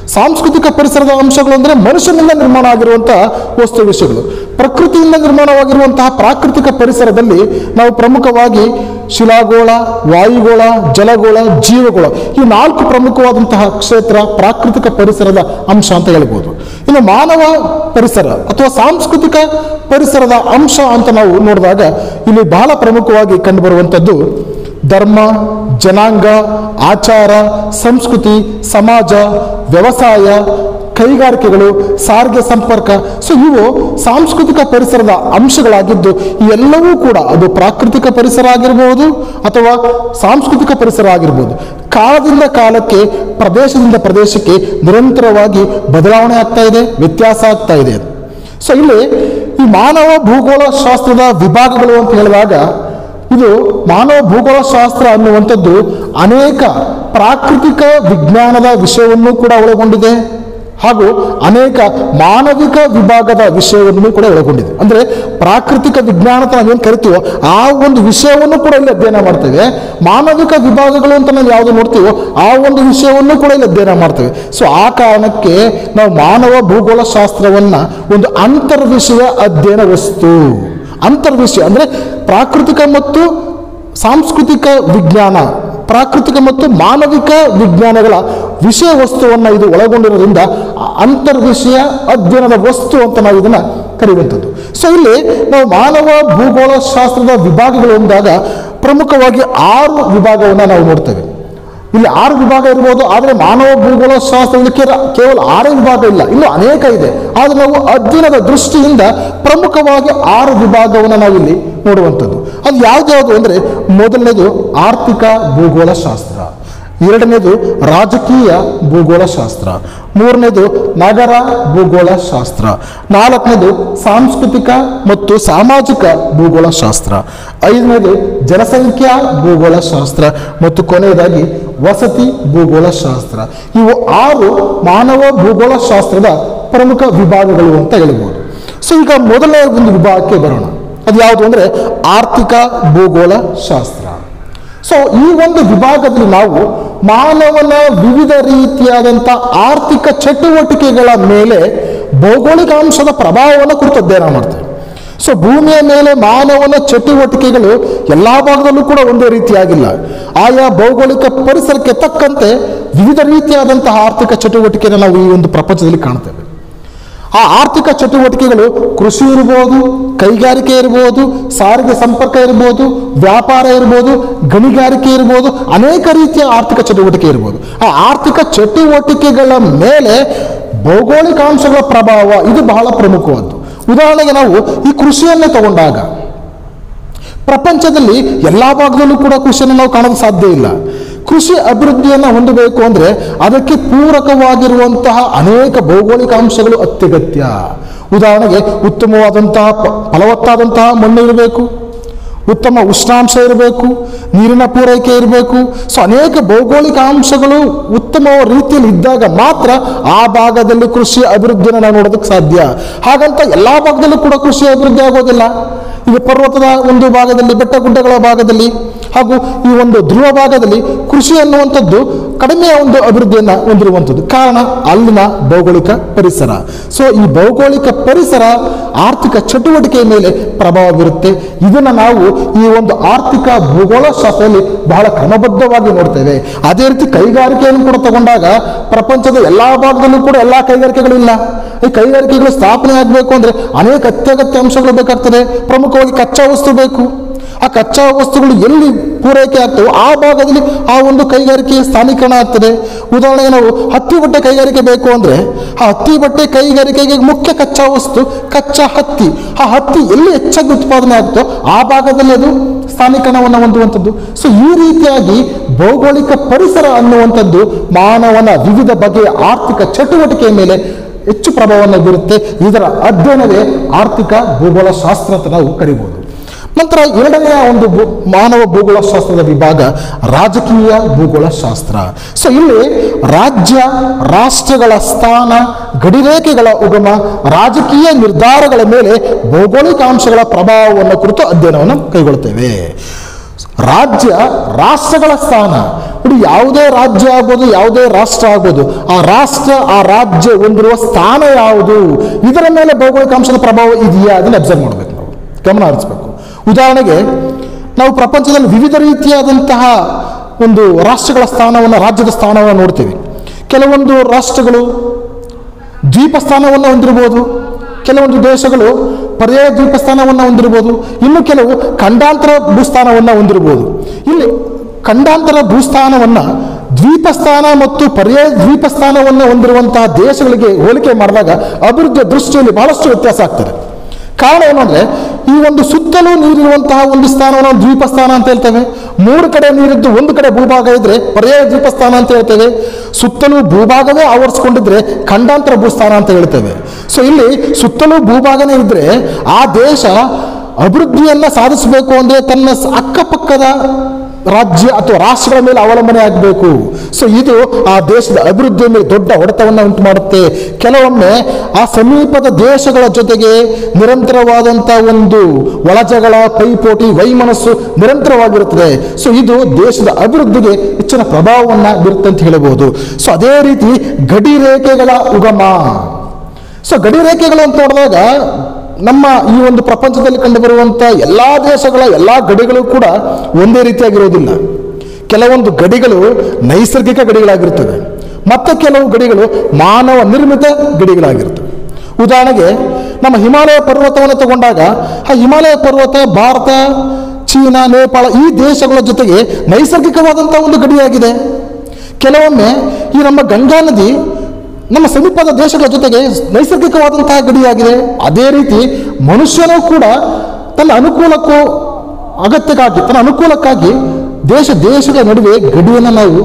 ಸಾಂಸ್ಕೃತಿಕ ಪರಿಸರದ ಅಂಶಗಳು ಅಂದರೆ ಮನುಷ್ಯನಿಂದ ನಿರ್ಮಾಣ ಆಗಿರುವಂತಹ ವಸ್ತು ವಿಷಯಗಳು ಪ್ರಕೃತಿಯಿಂದ ನಿರ್ಮಾಣವಾಗಿರುವಂತಹ ಪ್ರಾಕೃತಿಕ ಪರಿಸರದಲ್ಲಿ ನಾವು ಪ್ರಮುಖವಾಗಿ ಶಿಲಾಗೋಳ ವಾಯುಗೋಳ ಜಲಗೋಳ ಜೀವಗೋಳ ಈ ನಾಲ್ಕು ಪ್ರಮುಖವಾದಂತಹ ಕ್ಷೇತ್ರ ಪ್ರಾಕೃತಿಕ ಪರಿಸರದ ಅಂಶ ಅಂತ ಹೇಳ್ಬೋದು ಇನ್ನು ಮಾನವ ಪರಿಸರ ಅಥವಾ ಸಾಂಸ್ಕೃತಿಕ ಪರಿಸರದ ಅಂಶ ಅಂತ ನಾವು ನೋಡಿದಾಗ ಇಲ್ಲಿ ಬಹಳ ಪ್ರಮುಖವಾಗಿ ಕಂಡುಬರುವಂಥದ್ದು ಧರ್ಮ ಜನಾಂಗ ಆಚಾರ ಸಂಸ್ಕೃತಿ ಸಮಾಜ ವ್ಯವಸಾಯ ಕೈಗಾರಿಕೆಗಳು ಸಾರಿಗೆ ಸಂಪರ್ಕ ಸೊ ಇವು ಸಾಂಸ್ಕೃತಿಕ ಪರಿಸರದ ಅಂಶಗಳಾಗಿದ್ದು ಈ ಎಲ್ಲವೂ ಕೂಡ ಅದು ಪ್ರಾಕೃತಿಕ ಪರಿಸರ ಆಗಿರಬಹುದು ಅಥವಾ ಸಾಂಸ್ಕೃತಿಕ ಪರಿಸರ ಆಗಿರ್ಬೋದು ಕಾಲದಿಂದ ಕಾಲಕ್ಕೆ ಪ್ರದೇಶದಿಂದ ಪ್ರದೇಶಕ್ಕೆ ನಿರಂತರವಾಗಿ ಬದಲಾವಣೆ ಆಗ್ತಾ ಇದೆ ವ್ಯತ್ಯಾಸ ಆಗ್ತಾ ಇದೆ ಸೊ ಇಲ್ಲಿ ಈ ಮಾನವ ಭೂಗೋಳ ಶಾಸ್ತ್ರದ ವಿಭಾಗಗಳು ಅಂತ ಹೇಳಿದಾಗ ಇದು ಮಾನವ ಭೂಗೋಳ ಶಾಸ್ತ್ರ ಅನ್ನುವಂಥದ್ದು ಅನೇಕ ಪ್ರಾಕೃತಿಕ ವಿಜ್ಞಾನದ ವಿಷಯವನ್ನು ಕೂಡ ಒಳಗೊಂಡಿದೆ ಹಾಗೂ ಅನೇಕ ಮಾನವಿಕ ವಿಭಾಗದ ವಿಷಯವನ್ನು ಕೂಡ ಒಳಗೊಂಡಿದೆ ಅಂದ್ರೆ ಪ್ರಾಕೃತಿಕ ವಿಜ್ಞಾನ ಅಂತ ನಾವೇನು ಕರಿತೀವೋ ಆ ಒಂದು ವಿಷಯವನ್ನು ಕೂಡ ಇಲ್ಲಿ ಅಧ್ಯಯನ ಮಾಡ್ತೇವೆ ಮಾನವಿಕ ವಿಭಾಗಗಳು ಅಂತ ನಾವು ಯಾವುದು ನೋಡ್ತೀವೋ ಆ ಒಂದು ವಿಷಯವನ್ನು ಕೂಡ ಇಲ್ಲಿ ಅಧ್ಯಯನ ಮಾಡ್ತೇವೆ ಸೊ ಆ ಕಾರಣಕ್ಕೆ ನಾವು ಮಾನವ ಭೂಗೋಳ ಶಾಸ್ತ್ರವನ್ನ ಒಂದು ಅಂತರ್ವಿಷಯ ಅಧ್ಯಯನ ವಸ್ತು ಅಂತರ್ವಿಷಯ ಅಂದ್ರೆ ಪ್ರಾಕೃತಿಕ ಮತ್ತು ಸಾಂಸ್ಕೃತಿಕ ವಿಜ್ಞಾನ ಪ್ರಾಕೃತಿಕ ಮತ್ತು ಮಾನವಿಕ ವಿಜ್ಞಾನಗಳ ವಿಷಯ ವಸ್ತುವನ್ನು ಇದು ಒಳಗೊಂಡಿರೋದ್ರಿಂದ ಆ ಅಂತರ್ವಿಷಯ ಅಧ್ಯಯನದ ವಸ್ತು ಅಂತ ನಾವು ಇದನ್ನ ಕರೆಯುವಂಥದ್ದು ಸೊ ಇಲ್ಲಿ ನಾವು ಮಾನವ ಭೂಗೋಳ ಶಾಸ್ತ್ರದ ವಿಭಾಗಗಳು ಅಂದಾಗ ಪ್ರಮುಖವಾಗಿ ಆರು ವಿಭಾಗವನ್ನು ನಾವು ನೋಡ್ತೇವೆ ಇಲ್ಲಿ ಆರು ವಿಭಾಗ ಇರ್ಬೋದು ಆದರೆ ಮಾನವ ಭೂಗೋಳ ಶಾಸ್ತ್ರದಲ್ಲಿ ಕೇರ- ಕೇವಲ ಆರೇ ವಿಭಾಗ ಇಲ್ಲ ಇನ್ನು ಅನೇಕ ಇದೆ ಆದರೆ ನಾವು ಅಧ್ಯಯನದ ದೃಷ್ಟಿಯಿಂದ ಪ್ರಮುಖವಾಗಿ ಆರು ವಿಭಾಗವನ್ನು ನಾವಿಲ್ಲಿ ನೋಡುವಂಥದ್ದು ಅದು ಯಾವ್ದ್ಯಾವುದು ಅಂದರೆ ಮೊದಲನೇದು ಆರ್ಥಿಕ ಭೂಗೋಳ ಶಾಸ್ತ್ರ ಎರಡನೇದು ರಾಜಕೀಯ ಭೂಗೋಳ ಶಾಸ್ತ್ರ ಮೂರನೇದು ನಗರ ಭೂಗೋಳ ಶಾಸ್ತ್ರ ನಾಲ್ಕನೇದು ಸಾಂಸ್ಕೃತಿಕ ಮತ್ತು ಸಾಮಾಜಿಕ ಭೂಗೋಳ ಶಾಸ್ತ್ರ ಐದನೇದು ಜನಸಂಖ್ಯಾ ಭೂಗೋಳ ಶಾಸ್ತ್ರ ಮತ್ತು ಕೊನೆಯದಾಗಿ ವಸತಿ ಭೂಗೋಳ ಶಾಸ್ತ್ರ ಇವು ಆರು ಮಾನವ ಭೂಗೋಳ ಶಾಸ್ತ್ರದ ಪ್ರಮುಖ ವಿಭಾಗಗಳು ಅಂತ ಹೇಳ್ಬೋದು ಸೊ ಈಗ ಮೊದಲನೇ ಒಂದು ವಿಭಾಗಕ್ಕೆ ಬರೋಣ ಅದು ಯಾವುದು ಅಂದರೆ ಆರ್ಥಿಕ ಭೂಗೋಳ ಶಾಸ್ತ್ರ ಸೊ ಈ ಒಂದು ವಿಭಾಗದಲ್ಲಿ ನಾವು ಮಾನವನ ವಿವಿಧ ರೀತಿಯಾದಂಥ ಆರ್ಥಿಕ ಚಟುವಟಿಕೆಗಳ ಮೇಲೆ ಭೌಗೋಳಿಕ ಅಂಶದ ಪ್ರಭಾವವನ್ನು ಕುರಿತು ಅಧ್ಯಯನ ಮಾಡ್ತೇವೆ ಸೊ ಭೂಮಿಯ ಮೇಲೆ ಮಾನವನ ಚಟುವಟಿಕೆಗಳು ಎಲ್ಲ ಭಾಗದಲ್ಲೂ ಕೂಡ ಒಂದೇ ರೀತಿಯಾಗಿಲ್ಲ ಆಯಾ ಭೌಗೋಳಿಕ ಪರಿಸರಕ್ಕೆ ತಕ್ಕಂತೆ ವಿವಿಧ ರೀತಿಯಾದಂತಹ ಆರ್ಥಿಕ ಚಟುವಟಿಕೆಯನ್ನು ನಾವು ಈ ಒಂದು ಪ್ರಪಂಚದಲ್ಲಿ ಕಾಣ್ತೇವೆ ಆ ಆರ್ಥಿಕ ಚಟುವಟಿಕೆಗಳು ಕೃಷಿ ಇರ್ಬೋದು ಕೈಗಾರಿಕೆ ಇರ್ಬೋದು ಸಾರಿಗೆ ಸಂಪರ್ಕ ಇರ್ಬೋದು ವ್ಯಾಪಾರ ಇರ್ಬೋದು ಗಣಿಗಾರಿಕೆ ಇರ್ಬೋದು ಅನೇಕ ರೀತಿಯ ಆರ್ಥಿಕ ಚಟುವಟಿಕೆ ಇರ್ಬೋದು ಆ ಆರ್ಥಿಕ ಚಟುವಟಿಕೆಗಳ ಮೇಲೆ ಭೌಗೋಳಿಕ ಅಂಶಗಳ ಪ್ರಭಾವ ಇದು ಬಹಳ ಪ್ರಮುಖವಾದ್ದು ಉದಾಹರಣೆಗೆ ನಾವು ಈ ಕೃಷಿಯನ್ನೇ ತಗೊಂಡಾಗ ಪ್ರಪಂಚದಲ್ಲಿ ಎಲ್ಲ ಭಾಗದಲ್ಲೂ ಕೂಡ ಕೃಷಿಯನ್ನು ನಾವು ಕಾಣಲು ಸಾಧ್ಯ ಇಲ್ಲ ಕೃಷಿ ಅಭಿವೃದ್ಧಿಯನ್ನು ಹೊಂದಬೇಕು ಅಂದರೆ ಅದಕ್ಕೆ ಪೂರಕವಾಗಿರುವಂತಹ ಅನೇಕ ಭೌಗೋಳಿಕ ಅಂಶಗಳು ಅತ್ಯಗತ್ಯ ಉದಾಹರಣೆಗೆ ಉತ್ತಮವಾದಂತಹ ಪ- ಫಲವತ್ತಾದಂತಹ ಮಣ್ಣು ಇರಬೇಕು ಉತ್ತಮ ಉಷ್ಣಾಂಶ ಇರಬೇಕು ನೀರಿನ ಪೂರೈಕೆ ಇರಬೇಕು ಸೊ ಅನೇಕ ಭೌಗೋಳಿಕ ಅಂಶಗಳು ಉತ್ತಮ ರೀತಿಯಲ್ಲಿ ಇದ್ದಾಗ ಮಾತ್ರ ಆ ಭಾಗದಲ್ಲಿ ಕೃಷಿ ಅಭಿವೃದ್ಧಿಯನ್ನು ನಾವು ನೋಡೋದಕ್ಕೆ ಸಾಧ್ಯ ಹಾಗಂತ ಎಲ್ಲ ಭಾಗದಲ್ಲೂ ಕೂಡ ಕೃಷಿ ಅಭಿವೃದ್ಧಿ ಆಗೋದಿಲ್ಲ ಈಗ ಪರ್ವತದ ಒಂದು ಭಾಗದಲ್ಲಿ ಬೆಟ್ಟ ಗುಡ್ಡಗಳ ಭಾಗದಲ್ಲಿ ಹಾಗೂ ಈ ಒಂದು ಧ್ರುವ ಭಾಗದಲ್ಲಿ ಕೃಷಿ ಅನ್ನುವಂಥದ್ದು ಕಡಿಮೆಯ ಒಂದು ಅಭಿವೃದ್ಧಿಯನ್ನು ಹೊಂದಿರುವಂಥದ್ದು ಕಾರಣ ಅಲ್ಲಿನ ಭೌಗೋಳಿಕ ಪರಿಸರ ಸೊ ಈ ಭೌಗೋಳಿಕ ಪರಿಸರ ಆರ್ಥಿಕ ಚಟುವಟಿಕೆಯ ಮೇಲೆ ಪ್ರಭಾವ ಬೀರುತ್ತೆ ಇದನ್ನು ನಾವು ಈ ಒಂದು ಆರ್ಥಿಕ ಭೂಗೋಳ ಶಾಸ್ತ್ರದಲ್ಲಿ ಬಹಳ ಕ್ರಮಬದ್ಧವಾಗಿ ನೋಡ್ತೇವೆ ಅದೇ ರೀತಿ ಕೈಗಾರಿಕೆಯನ್ನು ಕೂಡ ತಗೊಂಡಾಗ ಪ್ರಪಂಚದ ಎಲ್ಲಾ ಭಾಗದಲ್ಲೂ ಕೂಡ ಎಲ್ಲಾ ಕೈಗಾರಿಕೆಗಳು ಇಲ್ಲ ಈ ಕೈಗಾರಿಕೆಗಳು ಸ್ಥಾಪನೆ ಆಗಬೇಕು ಅಂದ್ರೆ ಅನೇಕ ಅತ್ಯಗತ್ಯ ಅಂಶಗಳು ಬೇಕಾಗ್ತದೆ ಪ್ರಮುಖವಾಗಿ ಕಚ್ಚಾ ವಸ್ತು ಬೇಕು ಆ ಕಚ್ಚಾ ವಸ್ತುಗಳು ಎಲ್ಲಿ ಪೂರೈಕೆ ಆಗ್ತವೆ ಆ ಭಾಗದಲ್ಲಿ ಆ ಒಂದು ಕೈಗಾರಿಕೆ ಸ್ಥಾನೀಕರಣ ಆಗ್ತದೆ ಉದಾಹರಣೆಗೆ ನಾವು ಹತ್ತಿ ಬಟ್ಟೆ ಕೈಗಾರಿಕೆ ಬೇಕು ಅಂದ್ರೆ ಆ ಹತ್ತಿ ಬಟ್ಟೆ ಕೈಗಾರಿಕೆಗೆ ಮುಖ್ಯ ಕಚ್ಚಾ ವಸ್ತು ಕಚ್ಚಾ ಹತ್ತಿ ಆ ಹತ್ತಿ ಎಲ್ಲಿ ಹೆಚ್ಚಾಗಿ ಉತ್ಪಾದನೆ ಆಗ್ತೋ ಆ ಭಾಗದಲ್ಲಿ ಅದು ಸ್ಥಾನೀಕರಣವನ್ನು ಹೊಂದುವಂಥದ್ದು ಸೊ ಈ ರೀತಿಯಾಗಿ ಭೌಗೋಳಿಕ ಪರಿಸರ ಅನ್ನುವಂಥದ್ದು ಮಾನವನ ವಿವಿಧ ಬಗೆಯ ಆರ್ಥಿಕ ಚಟುವಟಿಕೆಯ ಮೇಲೆ ಹೆಚ್ಚು ಪ್ರಭಾವವನ್ನು ಬೀರುತ್ತೆ ಇದರ ಅಧ್ಯಯನವೇ ಆರ್ಥಿಕ ಭೂಗೋಳ ಶಾಸ್ತ್ರ ಅಂತ ನಾವು ಕರಿಬಹುದು ನಂತರ ಎರಡನೆಯ ಒಂದು ಭೂ- ಮಾನವ ಭೂಗೋಳ ಶಾಸ್ತ್ರದ ವಿಭಾಗ ರಾಜಕೀಯ ಭೂಗೋಳ ಶಾಸ್ತ್ರ ಸೊ ಇಲ್ಲಿ ರಾಜ್ಯ ರಾಷ್ಟ್ರಗಳ ಸ್ಥಾನ ಗಡಿರೇಖೆಗಳ ಉಗಮ ರಾಜಕೀಯ ನಿರ್ಧಾರಗಳ ಮೇಲೆ ಭೌಗೋಳಿಕ ಅಂಶಗಳ ಪ್ರಭಾವವನ್ನು ಕುರಿತು ಅಧ್ಯಯನವನ್ನು ಕೈಗೊಳ್ಳುತ್ತೇವೆ ರಾಜ್ಯ ರಾಷ್ಟ್ರಗಳ ಸ್ಥಾನ ನೋಡಿ ಯಾವುದೇ ರಾಜ್ಯ ಆಗ್ಬೋದು ಯಾವುದೇ ರಾಷ್ಟ್ರ ಆಗ್ಬೋದು ಆ ರಾಷ್ಟ್ರ ಆ ರಾಜ್ಯ ಹೊಂದಿರುವ ಸ್ಥಾನ ಯಾವುದು ಇದರ ಮೇಲೆ ಭೌಗೋಳಿಕ ಅಂಶದ ಪ್ರಭಾವ ಇದೆಯಾ ಅದನ್ನು ಅಬ್ಸರ್ವ್ ಮಾಡಬೇಕು ನಾವು ಗಮನ ಹರಿಸಬೇಕು ಉದಾಹರಣೆಗೆ ನಾವು ಪ್ರಪಂಚದಲ್ಲಿ ವಿವಿಧ ರೀತಿಯಾದಂತಹ ಒಂದು ರಾಷ್ಟ್ರಗಳ ಸ್ಥಾನವನ್ನು ರಾಜ್ಯದ ಸ್ಥಾನವನ್ನು ನೋಡ್ತೀವಿ ಕೆಲವೊಂದು ರಾಷ್ಟ್ರಗಳು ದ್ವೀಪ ಸ್ಥಾನವನ್ನು ಹೊಂದಿರಬಹುದು ಕೆಲವೊಂದು ದೇಶಗಳು ಪರ್ಯಾಯ ದ್ವೀಪ ಸ್ಥಾನವನ್ನು ಹೊಂದಿರಬಹುದು ಇನ್ನು ಕೆಲವು ಖಂಡಾಂತರ ಭೂಸ್ಥಾನವನ್ನು ಹೊಂದಿರಬಹುದು ಇಲ್ಲಿ ಖಂಡಾಂತರ ಭೂಸ್ಥಾನವನ್ನು ದ್ವೀಪ ಸ್ಥಾನ ಮತ್ತು ಪರ್ಯಾಯ ದ್ವೀಪ ಸ್ಥಾನವನ್ನು ಹೊಂದಿರುವಂತಹ ದೇಶಗಳಿಗೆ ಹೋಲಿಕೆ ಮಾಡಿದಾಗ ಅಭಿವೃದ್ಧಿಯ ದೃಷ್ಟಿಯಲ್ಲಿ ಬಹಳಷ್ಟು ವ್ಯತ್ಯಾಸ ಆಗ್ತದೆ ಕಾರಣ ಏನು ಅಂದ್ರೆ ಈ ಒಂದು ಸುತ್ತಲೂ ನೀರಿರುವಂತಹ ಒಂದು ಸ್ಥಾನವನ್ನು ನಾವು ದ್ವೀಪ ಸ್ಥಾನ ಅಂತ ಹೇಳ್ತೇವೆ ಮೂರು ಕಡೆ ನೀರಿದ್ದು ಒಂದು ಕಡೆ ಭೂಭಾಗ ಇದ್ರೆ ಪರ್ಯಾಯ ದ್ವೀಪ ಸ್ಥಾನ ಅಂತ ಹೇಳ್ತೇವೆ ಸುತ್ತಲೂ ಭೂಭಾಗವೇ ಆವರಿಸ್ಕೊಂಡಿದ್ರೆ ಖಂಡಾಂತರ ಭೂಸ್ಥಾನ ಅಂತ ಹೇಳ್ತೇವೆ ಸೊ ಇಲ್ಲಿ ಸುತ್ತಲೂ ಭೂಭಾಗನೇ ಇದ್ರೆ ಆ ದೇಶ ಅಭಿವೃದ್ಧಿಯನ್ನ ಸಾಧಿಸಬೇಕು ಅಂದ್ರೆ ತನ್ನ ಸ- ಅಕ್ಕಪಕ್ಕದ ರಾಜ್ಯ ಅಥವಾ ರಾಷ್ಟ್ರಗಳ ಮೇಲೆ ಅವಲಂಬನೆ ಆಗಬೇಕು ಸೊ ಇದು ಆ ದೇಶದ ಅಭಿವೃದ್ಧಿಯ ಮೇಲೆ ದೊಡ್ಡ ಹೊಡೆತವನ್ನು ಉಂಟು ಮಾಡುತ್ತೆ ಕೆಲವೊಮ್ಮೆ ಆ ಸಮೀಪದ ದೇಶಗಳ ಜೊತೆಗೆ ನಿರಂತರವಾದಂಥ ಒಂದು ಒಳಜಗಳ ಪೈಪೋಟಿ ವೈಮನಸ್ಸು ನಿರಂತರವಾಗಿರುತ್ತದೆ ಸೊ ಇದು ದೇಶದ ಅಭಿವೃದ್ಧಿಗೆ ಹೆಚ್ಚಿನ ಪ್ರಭಾವವನ್ನು ಬೀರುತ್ತೆ ಅಂತ ಹೇಳಬಹುದು ಸೊ ಅದೇ ರೀತಿ ಗಡಿ ರೇಖೆಗಳ ಉಗಮ ಸೊ ಗಡಿ ರೇಖೆಗಳು ಅಂತ ನೋಡಿದಾಗ ನಮ್ಮ ಈ ಒಂದು ಪ್ರಪಂಚದಲ್ಲಿ ಕಂಡುಬರುವಂಥ ಎಲ್ಲ ದೇಶಗಳ ಎಲ್ಲ ಗಡಿಗಳು ಕೂಡ ಒಂದೇ ರೀತಿಯಾಗಿರೋದಿಲ್ಲ ಕೆಲವೊಂದು ಗಡಿಗಳು ನೈಸರ್ಗಿಕ ಗಡಿಗಳಾಗಿರ್ತವೆ ಮತ್ತೆ ಕೆಲವು ಗಡಿಗಳು ಮಾನವ ನಿರ್ಮಿತ ಗಡಿಗಳಾಗಿರ್ತವೆ ಉದಾಹರಣೆಗೆ ನಮ್ಮ ಹಿಮಾಲಯ ಪರ್ವತವನ್ನು ತಗೊಂಡಾಗ ಆ ಹಿಮಾಲಯ ಪರ್ವತ ಭಾರತ ಚೀನಾ ನೇಪಾಳ ಈ ದೇಶಗಳ ಜೊತೆಗೆ ನೈಸರ್ಗಿಕವಾದಂಥ ಒಂದು ಗಡಿಯಾಗಿದೆ ಕೆಲವೊಮ್ಮೆ ಈ ನಮ್ಮ ಗಂಗಾ ನದಿ ನಮ್ಮ ಸಮೀಪದ ದೇಶಗಳ ಜೊತೆಗೆ ನೈಸರ್ಗಿಕವಾದಂತಹ ಗಡಿಯಾಗಿದೆ ಅದೇ ರೀತಿ ಮನುಷ್ಯನೂ ಕೂಡ ತನ್ನ ಅನುಕೂಲಕ್ಕೂ ಅಗತ್ಯಕ್ಕಾಗಿ ತನ್ನ ಅನುಕೂಲಕ್ಕಾಗಿ ದೇಶ ದೇಶಗಳ ನಡುವೆ ಗಡಿಯನ್ನು ನಾವು